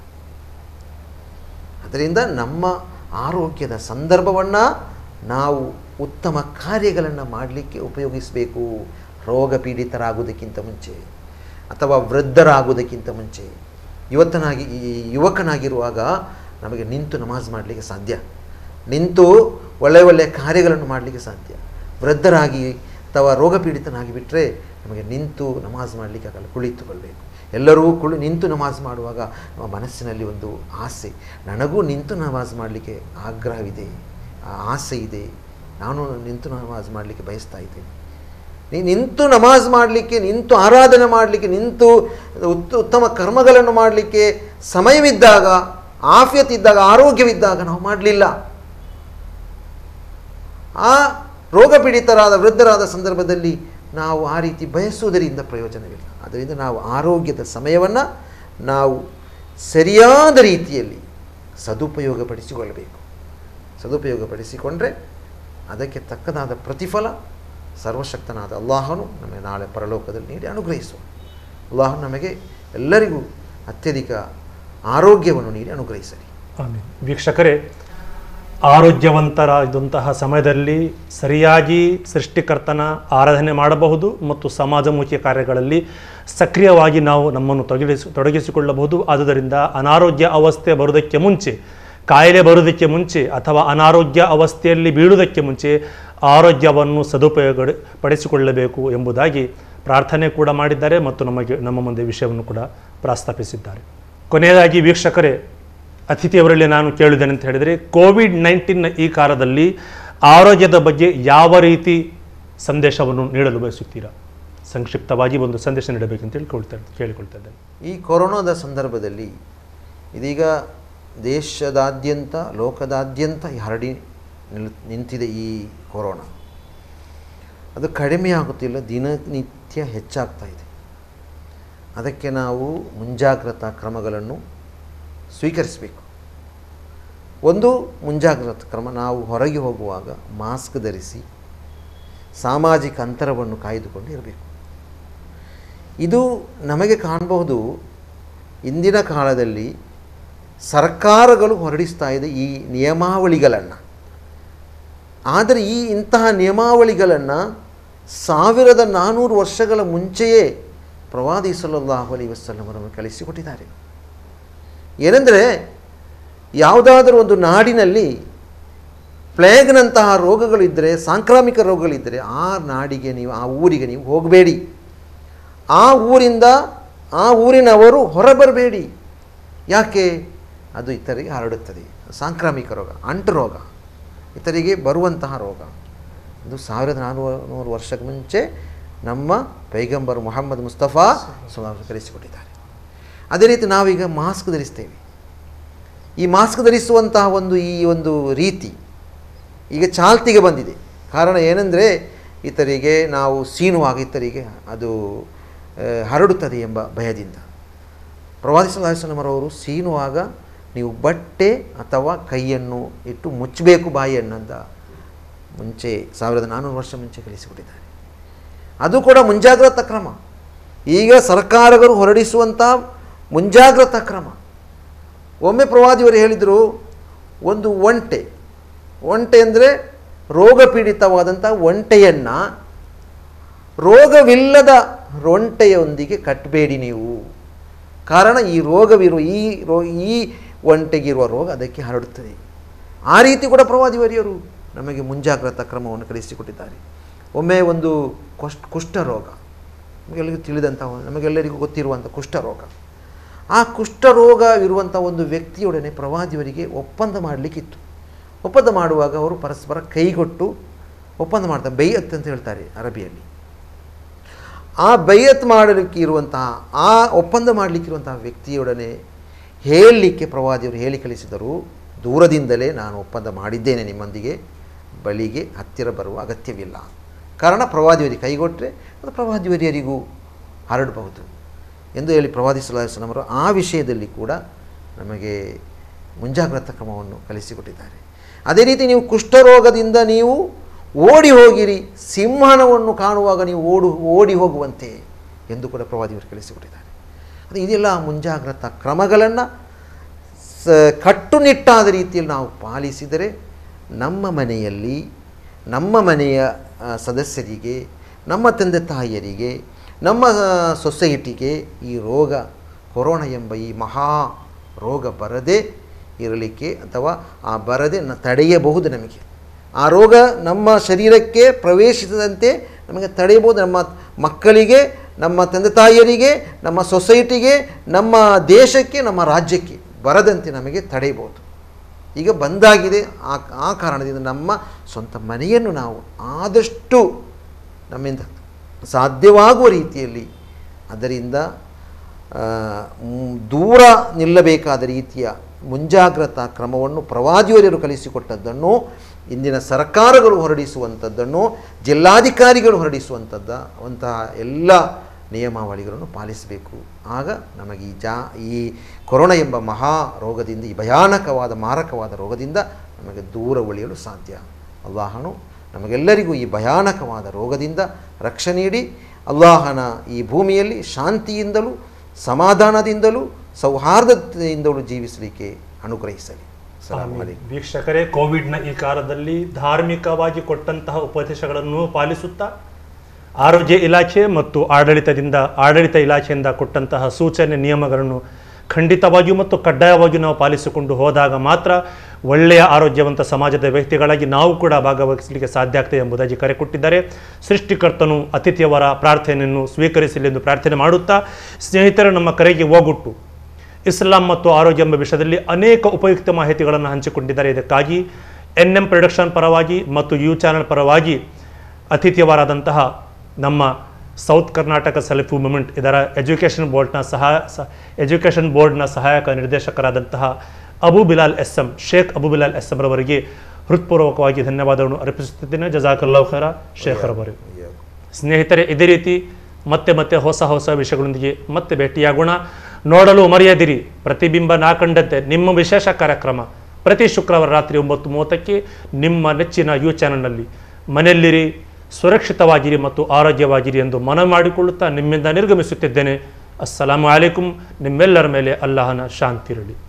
ಅದರಿಂದ ನಮ್ಮ ಆರೋಗ್ಯದ ಸಂದರ್ಭವನ್ನು ನಾವು ಉತ್ತಮ ಕಾರ್ಯಗಳನ್ನು ಮಾಡಲಿಕ್ಕೆ ಉಪಯೋಗಿಸಬೇಕು ರೋಗ ಪೀಡಿತರಾಗುವುದಕ್ಕಿಂತ ಮುಂಚೆ ಅಥವಾ ವೃದ್ಧರಾಗುವುದಕ್ಕಿಂತ ಮುಂಚೆ ಯುವತನಾಗಿ ಈ ಯುವಕನಾಗಿರುವಾಗ ನಮಗೆ ನಿಂತು ನಮಾಜ್ ಮಾಡಲಿಕ್ಕೆ ಸಾಧ್ಯ ನಿಂತು ಒಳ್ಳೆಯ ಒಳ್ಳೆಯ ಕಾರ್ಯಗಳನ್ನು ಮಾಡಲಿಕ್ಕೆ ಸಾಧ್ಯ ವೃದ್ಧರಾಗಿ ಅಥವಾ ರೋಗ ಪೀಡಿತನಾಗಿ ಬಿಟ್ಟರೆ ನಮಗೆ ನಿಂತು ನಮಾಜ್ ಮಾಡಲಿಕ್ಕೆ ಆಗಲ್ಲ ಕುಳಿತುಕೊಳ್ಬೇಕು ಎಲ್ಲರೂ ಕುಳಿ ನಿಂತು ನಮಾಜ್ ಮಾಡುವಾಗ ನಮ್ಮ ಮನಸ್ಸಿನಲ್ಲಿ ಒಂದು ಆಸೆ ನನಗೂ ನಿಂತು ನಮಾಜ್ ಮಾಡಲಿಕ್ಕೆ ಆಗ್ರಹವಿದೆ ಆ ಆಸೆ ಇದೆ ನಾನು ನಿಂತು ನಮಾಜ್ ಮಾಡಲಿಕ್ಕೆ ಬಯಸ್ತಾ ಇದ್ದೇನೆ ನೀ ನಿಂತು ನಮಾಜ್ ಮಾಡಲಿಕ್ಕೆ ನಿಂತು ಆರಾಧನೆ ಮಾಡಲಿಕ್ಕೆ ನಿಂತು ಉತ್ ಉತ್ತಮ ಕರ್ಮಗಳನ್ನು ಮಾಡಲಿಕ್ಕೆ ಸಮಯವಿದ್ದಾಗ ಆಫಿಯತ್ ಇದ್ದಾಗ ಆರೋಗ್ಯವಿದ್ದಾಗ ನಾವು ಮಾಡಲಿಲ್ಲ ಆ ರೋಗ ಪೀಡಿತರಾದ ವೃದ್ಧರಾದ ಸಂದರ್ಭದಲ್ಲಿ ನಾವು ಆ ರೀತಿ ಬಯಸುವುದರಿಂದ ಪ್ರಯೋಜನವಿಲ್ಲ ಅದರಿಂದ ನಾವು ಆರೋಗ್ಯದ ಸಮಯವನ್ನು ನಾವು ಸರಿಯಾದ ರೀತಿಯಲ್ಲಿ ಸದುಪಯೋಗಪಡಿಸಿಕೊಳ್ಳಬೇಕು ಸದುಪಯೋಗಪಡಿಸಿಕೊಂಡ್ರೆ ಅದಕ್ಕೆ ತಕ್ಕದಾದ ಪ್ರತಿಫಲ ಸರ್ವಶಕ್ತನಾದ ಅಲ್ಲಾಹನು ನಮಗೆ ನಾಳೆ ಪರಲೋಕದಲ್ಲಿ ನೀಡಿ ಅನುಗ್ರಹಿಸುವ ಅಲ್ಲಾಹನು ನಮಗೆ ಎಲ್ಲರಿಗೂ ಅತ್ಯಧಿಕ ಆರೋಗ್ಯವನ್ನು ನೀಡಿ ಅನುಗ್ರಹಿಸಲಿ ಆಮೇಲೆ ವೀಕ್ಷಕರೇ ಆರೋಗ್ಯವಂತರಾದಂತಹ ಸಮಯದಲ್ಲಿ ಸರಿಯಾಗಿ ಸೃಷ್ಟಿಕರ್ತನ ಆರಾಧನೆ ಮಾಡಬಹುದು ಮತ್ತು ಸಮಾಜಮುಖಿ ಕಾರ್ಯಗಳಲ್ಲಿ ಸಕ್ರಿಯವಾಗಿ ನಾವು ನಮ್ಮನ್ನು ತೊಡಗಿಸಿ ತೊಡಗಿಸಿಕೊಳ್ಳಬಹುದು ಆದುದರಿಂದ ಅನಾರೋಗ್ಯ ಅವಸ್ಥೆ ಬರುವುದಕ್ಕೆ ಮುಂಚೆ ಕಾಯಿಲೆ ಬರುವುದಕ್ಕೆ ಮುಂಚೆ ಅಥವಾ ಅನಾರೋಗ್ಯ ಅವಸ್ಥೆಯಲ್ಲಿ ಬೀಳುವುದಕ್ಕೆ ಮುಂಚೆ ಆರೋಗ್ಯವನ್ನು ಸದುಪಯೋಗ ಪಡಿಸಿಕೊಳ್ಳಬೇಕು ಎಂಬುದಾಗಿ ಪ್ರಾರ್ಥನೆ ಕೂಡ ಮಾಡಿದ್ದಾರೆ ಮತ್ತು ನಮಗೆ ನಮ್ಮ ಮುಂದೆ ವಿಷಯವನ್ನು ಕೂಡ ಪ್ರಸ್ತಾಪಿಸಿದ್ದಾರೆ ಕೊನೆಯದಾಗಿ ವೀಕ್ಷಕರೇ ಅತಿಥಿಯವರಲ್ಲಿ ನಾನು ಕೇಳಿದ್ದೇನೆ ಅಂತ ಹೇಳಿದರೆ ಕೋವಿಡ್ ನೈನ್ಟೀನ್ ಈ ಕಾಲದಲ್ಲಿ ಆರೋಗ್ಯದ ಬಗ್ಗೆ ಯಾವ ರೀತಿ ಸಂದೇಶವನ್ನು ನೀಡಲು ಬಯಸುತ್ತೀರಾ ಸಂಕ್ಷಿಪ್ತವಾಗಿ ಒಂದು ಸಂದೇಶ ನೀಡಬೇಕಂತ ಕೇಳ್ಕೊಳ್ತಾ ಕೇಳಿಕೊಳ್ತಾ ಇದ್ದೇನೆ ಈ ಕೊರೋನಾದ ಸಂದರ್ಭದಲ್ಲಿ ಇದೀಗ ದೇಶದಾದ್ಯಂತ ಲೋಕದಾದ್ಯಂತ ಹರಡಿ ನಿಲ್ ನಿಂತಿದೆ ಈ ಕೊರೋನಾ ಅದು ಕಡಿಮೆ ಆಗುತ್ತಿಲ್ಲ ದಿನನಿತ್ಯ ಹೆಚ್ಚಾಗ್ತಾ ಇದೆ ಅದಕ್ಕೆ ನಾವು ಮುಂಜಾಗ್ರತಾ ಕ್ರಮಗಳನ್ನು ಸ್ವೀಕರಿಸಬೇಕು ಒಂದು ಮುಂಜಾಗ್ರತಾ ಕ್ರಮ ನಾವು ಹೊರಗೆ ಹೋಗುವಾಗ ಮಾಸ್ಕ್ ಧರಿಸಿ ಸಾಮಾಜಿಕ ಅಂತರವನ್ನು ಕಾಯ್ದುಕೊಂಡು ಇರಬೇಕು ಇದು ನಮಗೆ ಕಾಣಬಹುದು ಇಂದಿನ ಕಾಲದಲ್ಲಿ ಸರ್ಕಾರಗಳು ಹೊರಡಿಸ್ತಾ ಇದೆ ಈ ನಿಯಮಾವಳಿಗಳನ್ನು ಆದರೆ ಈ ಇಂತಹ ನಿಯಮಾವಳಿಗಳನ್ನು ಸಾವಿರದ ನಾನ್ನೂರು ವರ್ಷಗಳ ಮುಂಚೆಯೇ ಪ್ರವಾದಿ ಸಲ್ಲಲ್ಲಾಹು ಅಲಿ ವಸಲ್ಲಮರನ್ನು ಕಲಿಸಿಕೊಟ್ಟಿದ್ದಾರೆ ಏನೆಂದರೆ ಯಾವುದಾದರೂ ಒಂದು ನಾಡಿನಲ್ಲಿ ಪ್ಲೇಗ್ನಂತಹ ರೋಗಗಳಿದ್ದರೆ ಸಾಂಕ್ರಾಮಿಕ ರೋಗಗಳಿದ್ದರೆ ಆ ನಾಡಿಗೆ ನೀವು ಆ ಊರಿಗೆ ನೀವು ಹೋಗಬೇಡಿ ಆ ಊರಿಂದ ಆ ಊರಿನವರು ಹೊರಬರಬೇಡಿ ಯಾಕೆ ಅದು ಇತರಿಗೆ ಹರಡುತ್ತದೆ ಸಾಂಕ್ರಾಮಿಕ ರೋಗ ಅಂಟು ರೋಗ ಇತರಿಗೆ ಬರುವಂತಹ ರೋಗ ಇದು ಸಾವಿರದ ನಾನ್ನೂರು ನೂರು ವರ್ಷಕ್ಕೆ ಮುಂಚೆ ನಮ್ಮ ಪೈಗಂಬರ್ ಮೊಹಮ್ಮದ್ ಮುಸ್ತಫಾ ಸುಮಾರು ಕಲಿಸಿಕೊಟ್ಟಿದ್ದಾರೆ ಅದೇ ರೀತಿ ನಾವೀಗ ಮಾಸ್ಕ್ ಧರಿಸ್ತೇವೆ ಈ ಮಾಸ್ಕ್ ಧರಿಸುವಂತಹ ಒಂದು ಈ ಒಂದು ರೀತಿ ಈಗ ಚಾಲ್ತಿಗೆ ಬಂದಿದೆ ಕಾರಣ ಏನೆಂದರೆ ಇತರಿಗೆ ನಾವು ಸೀನುವಾಗ ಇತರಿಗೆ ಅದು ಆ, ಹರಡುತ್ತದೆ ಎಂಬ ಭಯದಿಂದ ಪ್ರವಾದಿ ಸಲಾಸನಮರವರು ಸೀನುವಾಗ ನೀವು ಬಟ್ಟೆ ಅಥವಾ ಕೈಯನ್ನು ಇಟ್ಟು ಮುಚ್ಚಬೇಕು ಬಾಯಿಯನ್ನು ಅಂತ ಮುಂಚೆ ಸಾವಿರದ ನಾನ್ನೂರು ವರ್ಷ ಮುಂಚೆ ಕಲಿಸಿಕೊಟ್ಟಿದ್ದಾರೆ ಅದು ಕೂಡ ಮುಂಜಾಗ್ರತಾ ಕ್ರಮ ಈಗ ಸರ್ಕಾರಗಳು ಹೊರಡಿಸುವಂಥ ಮುಂಜಾಗ್ರತಾ ಕ್ರಮ ಒಮ್ಮೆ ಪ್ರವಾದಿಯವರು ಹೇಳಿದರು ಒಂದು ಒಂಟೆ ಒಂಟೆ ಅಂದರೆ ರೋಗ ಪೀಡಿತವಾದಂಥ ಒಂಟೆಯನ್ನು ರೋಗವಿಲ್ಲದ ಒಂಟೆಯೊಂದಿಗೆ ಕಟ್ಟಬೇಡಿ ನೀವು ಕಾರಣ ಈ ರೋಗವಿರುವ ಈ ರೋ ಈ ಒಂಟೆಗಿರುವ ರೋಗ ಅದಕ್ಕೆ ಹರಡುತ್ತದೆ ಆ ರೀತಿ ಕೂಡ ಪ್ರವಾದಿವರಿಯರು ನಮಗೆ ಮುಂಜಾಗ್ರತಾ ಕ್ರಮವನ್ನು ಕಲಿಸಿಕೊಟ್ಟಿದ್ದಾರೆ ಒಮ್ಮೆ ಒಂದು ಕುಷ್ಠ ಕುಷ್ಠರೋಗ ನಮಗೆಲ್ಲರಿಗೂ ತಿಳಿದಂಥ ನಮಗೆಲ್ಲರಿಗೂ ಗೊತ್ತಿರುವಂಥ ಕುಷ್ಠರೋಗ ಆ ಕುಷ್ಠರೋಗ ಇರುವಂಥ ಒಂದು ವ್ಯಕ್ತಿಯೊಡನೆ ಪ್ರವಾದಿಯವರಿಗೆ ಒಪ್ಪಂದ ಮಾಡಲಿಕ್ಕಿತ್ತು ಒಪ್ಪಂದ ಮಾಡುವಾಗ ಅವರು ಪರಸ್ಪರ ಕೈಗೊಟ್ಟು ಒಪ್ಪಂದ ಮಾಡ್ತಾರೆ ಬೈಯತ್ ಅಂತ ಹೇಳ್ತಾರೆ ಅರಬಿಯಲ್ಲಿ ಆ ಬೈಯತ್ ಮಾಡಲಿಕ್ಕೆ ಇರುವಂತಹ ಆ ಒಪ್ಪಂದ ಮಾಡಲಿಕ್ಕಿರುವಂತಹ ವ್ಯಕ್ತಿಯೊಡನೆ ಹೇಳಲಿಕ್ಕೆ ಪ್ರವಾದಿಯವರು ಹೇಳಿ ಕಳಿಸಿದರು ದೂರದಿಂದಲೇ ನಾನು ಒಪ್ಪಂದ ಮಾಡಿದ್ದೇನೆ ನಿಮ್ಮೊಂದಿಗೆ ಬಳಿಗೆ ಹತ್ತಿರ ಬರುವ ಅಗತ್ಯವಿಲ್ಲ ಕಾರಣ ಪ್ರವಾದಿಯವರಿಗೆ ಕೈಗೊಟ್ಟರೆ ಅದು ಪ್ರವಾದಿವರಿಯರಿಗೂ ಹರಡಬಹುದು ಎಂದು ಹೇಳಿ ಪ್ರವಾದಿ ಸಲಾಸನವರು ಆ ವಿಷಯದಲ್ಲಿ ಕೂಡ ನಮಗೆ ಮುಂಜಾಗ್ರತಾ ಕ್ರಮವನ್ನು ಕಲಿಸಿಕೊಟ್ಟಿದ್ದಾರೆ ಅದೇ ರೀತಿ ನೀವು ಕುಷ್ಠರೋಗದಿಂದ ನೀವು ಓಡಿ ಹೋಗಿರಿ ಸಿಂಹನವನ್ನು ಕಾಣುವಾಗ ನೀವು ಓಡು ಓಡಿ ಹೋಗುವಂತೆ ಎಂದು ಕೂಡ ಪ್ರವಾದಿಯವರು ಕಲಿಸಿಕೊಟ್ಟಿದ್ದಾರೆ ಅದು ಇದೆಲ್ಲ ಮುಂಜಾಗ್ರತಾ ಕ್ರಮಗಳನ್ನು ಸ ಕಟ್ಟುನಿಟ್ಟಾದ ರೀತಿಯಲ್ಲಿ ನಾವು ಪಾಲಿಸಿದರೆ ನಮ್ಮ ಮನೆಯಲ್ಲಿ ನಮ್ಮ ಮನೆಯ ಆ, ಸದಸ್ಯರಿಗೆ ನಮ್ಮ ತಂದೆ ತಾಯಿಯರಿಗೆ ನಮ್ಮ ಆ, ಸೊಸೈಟಿಗೆ ಈ ರೋಗ ಕೊರೋನಾ ಎಂಬ ಈ ಮಹಾ ರೋಗ ಬರದೇ ಇರಲಿಕ್ಕೆ ಅಥವಾ ಆ ಬರದೆ ನ ತಡೆಯಬಹುದು ನಮಗೆ ಆ ರೋಗ ನಮ್ಮ ಶರೀರಕ್ಕೆ ಪ್ರವೇಶಿಸದಂತೆ ನಮಗೆ ತಡೆಯಬಹುದು ನಮ್ಮ ಮಕ್ಕಳಿಗೆ ನಮ್ಮ ತಂದೆ ತಾಯಿಯರಿಗೆ ನಮ್ಮ ಸೊಸೈಟಿಗೆ ನಮ್ಮ ದೇಶಕ್ಕೆ ನಮ್ಮ ರಾಜ್ಯಕ್ಕೆ ಬರದಂತೆ ನಮಗೆ ತಡೆಯಬಹುದು ಈಗ ಬಂದಾಗಿದೆ ಆ ಆ ಕಾರಣದಿಂದ ನಮ್ಮ ಸ್ವಂತ ಮನೆಯನ್ನು ನಾವು ಆದಷ್ಟು ನಮ್ಮಿಂದ ಸಾಧ್ಯವಾಗುವ ರೀತಿಯಲ್ಲಿ ಅದರಿಂದ ಆ, ಮ್, ದೂರ ನಿಲ್ಲಬೇಕಾದ ರೀತಿಯ ಮುಂಜಾಗ್ರತಾ ಕ್ರಮವನ್ನು ಪ್ರವಾದಿಯವರು ಕಲಿಸಿಕೊಟ್ಟದ್ದನ್ನು ಇಂದಿನ ಸರ್ಕಾರಗಳು ಹೊರಡಿಸುವಂಥದ್ದನ್ನು ಜಿಲ್ಲಾಧಿಕಾರಿಗಳು ಹೊರಡಿಸುವಂಥದ್ದ ಅಂತಹ ಎಲ್ಲ ನಿಯಮಾವಳಿಗಳನ್ನು ಪಾಲಿಸಬೇಕು ಆಗ ನಮಗೆ ಈ ಜಾ ಈ ಕೊರೋನಾ ಎಂಬ ಮಹಾ ರೋಗದಿಂದ ಈ ಭಯಾನಕವಾದ ಮಾರಕವಾದ ರೋಗದಿಂದ ನಮಗೆ ದೂರ ಉಳಿಯಲು ಸಾಧ್ಯ ಅಲ್ಲಾಹನು ನಮಗೆಲ್ಲರಿಗೂ ಈ ಭಯಾನಕವಾದ ರೋಗದಿಂದ ರಕ್ಷೆ ನೀಡಿ ಅಲ್ಲಾಹನ ಈ ಭೂಮಿಯಲ್ಲಿ ಶಾಂತಿಯಿಂದಲೂ ಸಮಾಧಾನದಿಂದಲೂ ಸೌಹಾರ್ದತೆಯಿಂದಲೂ ಜೀವಿಸಲಿಕ್ಕೆ ಅನುಗ್ರಹಿಸಲಿ ಸಲಾಮ್ ಅಲೈಕುಂ ವೀಕ್ಷಕರೇ ಕೋವಿಡ್ನ ಈ ಕಾಲದಲ್ಲಿ ಧಾರ್ಮಿಕವಾಗಿ ಕೊಟ್ಟಂತಹ ಉಪದೇಶಗಳನ್ನು ಪಾಲಿಸುತ್ತಾ ಆರೋಗ್ಯ ಇಲಾಖೆ ಮತ್ತು ಆಡಳಿತದಿಂದ ಆಡಳಿತ ಇಲಾಖೆಯಿಂದ ಕೊಟ್ಟಂತಹ ಸೂಚನೆ ನಿಯಮಗಳನ್ನು ಖಂಡಿತವಾಗಿಯೂ ಮತ್ತು ಕಡ್ಡಾಯವಾಗಿಯೂ ನಾವು ಪಾಲಿಸಿಕೊಂಡು ಹೋದಾಗ ಮಾತ್ರ ಒಳ್ಳೆಯ ಆರೋಗ್ಯವಂತ ಸಮಾಜದ ವ್ಯಕ್ತಿಗಳಾಗಿ ನಾವು ಕೂಡ ಭಾಗವಹಿಸಲಿಕ್ಕೆ ಸಾಧ್ಯ ಆಗ್ತದೆ ಎಂಬುದಾಗಿ ಕರೆ ಕೊಟ್ಟಿದ್ದಾರೆ ಸೃಷ್ಟಿಕರ್ತನು ಅತಿಥಿಯವರ ಪ್ರಾರ್ಥನೆಯನ್ನು ಸ್ವೀಕರಿಸಲಿ ಎಂದು ಪ್ರಾರ್ಥನೆ ಮಾಡುತ್ತಾ ಸ್ನೇಹಿತರೆ ನಮ್ಮ ಕರೆಗೆ ಹೋಗುಟ್ಟು ಇಸ್ಲಾಂ ಮತ್ತು ಆರೋಗ್ಯ ಎಂಬ ವಿಷಯದಲ್ಲಿ ಅನೇಕ ಉಪಯುಕ್ತ ಮಾಹಿತಿಗಳನ್ನು ಹಂಚಿಕೊಂಡಿದ್ದಾರೆ ಇದಕ್ಕಾಗಿ ಎನ್ ಎಂ ಪ್ರೊಡಕ್ಷನ್ ಪರವಾಗಿ ಮತ್ತು ಯು ಚಾನೆಲ್ ಪರವಾಗಿ ಅತಿಥಿಯವರಾದಂತಹ ನಮ್ಮ ಸೌತ್ ಕರ್ನಾಟಕ ಸೆಲ್ಫ್ ಮೂವ್ಮೆಂಟ್ ಇದರ ಎಜುಕೇಷನ್ ಬೋರ್ಡ್ನ ಸಹಾಯ ಸ ಎಜುಕೇಷನ್ ಬೋರ್ಡ್ನ ಸಹಾಯಕ ನಿರ್ದೇಶಕರಾದಂತಹ Abu Bilal S M Sheikh Abu Bilal S M ರವರಿಗೆ ಹೃತ್ಪೂರ್ವಕವಾಗಿ ಧನ್ಯವಾದಗಳನ್ನು ಅರ್ಪಿಸುತ್ತಿದ್ದೇನೆ ಜಜಾಕಲ್ಲಾಹ್ ಖೈರ ಶೇಖ್ ರವರು ಸ್ನೇಹಿತರೆ ಇದೇ ರೀತಿ ಮತ್ತೆ ಮತ್ತೆ ಹೊಸ ಹೊಸ ವಿಷಯಗಳೊಂದಿಗೆ ಮತ್ತೆ ಭೇಟಿಯಾಗೋಣ ನೋಡಲು ಮರೆಯದಿರಿ ಪ್ರತಿಬಿಂಬ ನಾ ಕಂಡಂತೆ ನಿಮ್ಮ ವಿಶೇಷ ಕಾರ್ಯಕ್ರಮ ಪ್ರತಿ ಶುಕ್ರವಾರ ರಾತ್ರಿ ಒಂಬತ್ತು ಮೂವತ್ತಕ್ಕೆ ನಿಮ್ಮ ನೆಚ್ಚಿನ ಯು ಚಾನಲ್ನಲ್ಲಿ ಮನೆಯಲ್ಲಿರಿ ಸುರಕ್ಷಿತವಾಗಿರಿ ಮತ್ತು ಆರೋಗ್ಯವಾಗಿರಿ ಎಂದು ಮನವಿ ಮಾಡಿಕೊಳ್ಳುತ್ತಾ ನಿಮ್ಮಿಂದ ನಿರ್ಗಮಿಸುತ್ತಿದ್ದೇನೆ ಅಸ್ಸಲಾಮು ಅಲೈಕುಂ ನಿಮ್ಮೆಲ್ಲರ ಮೇಲೆ ಅಲ್ಲಾಹನ ಶಾಂತಿ ಇರಲಿ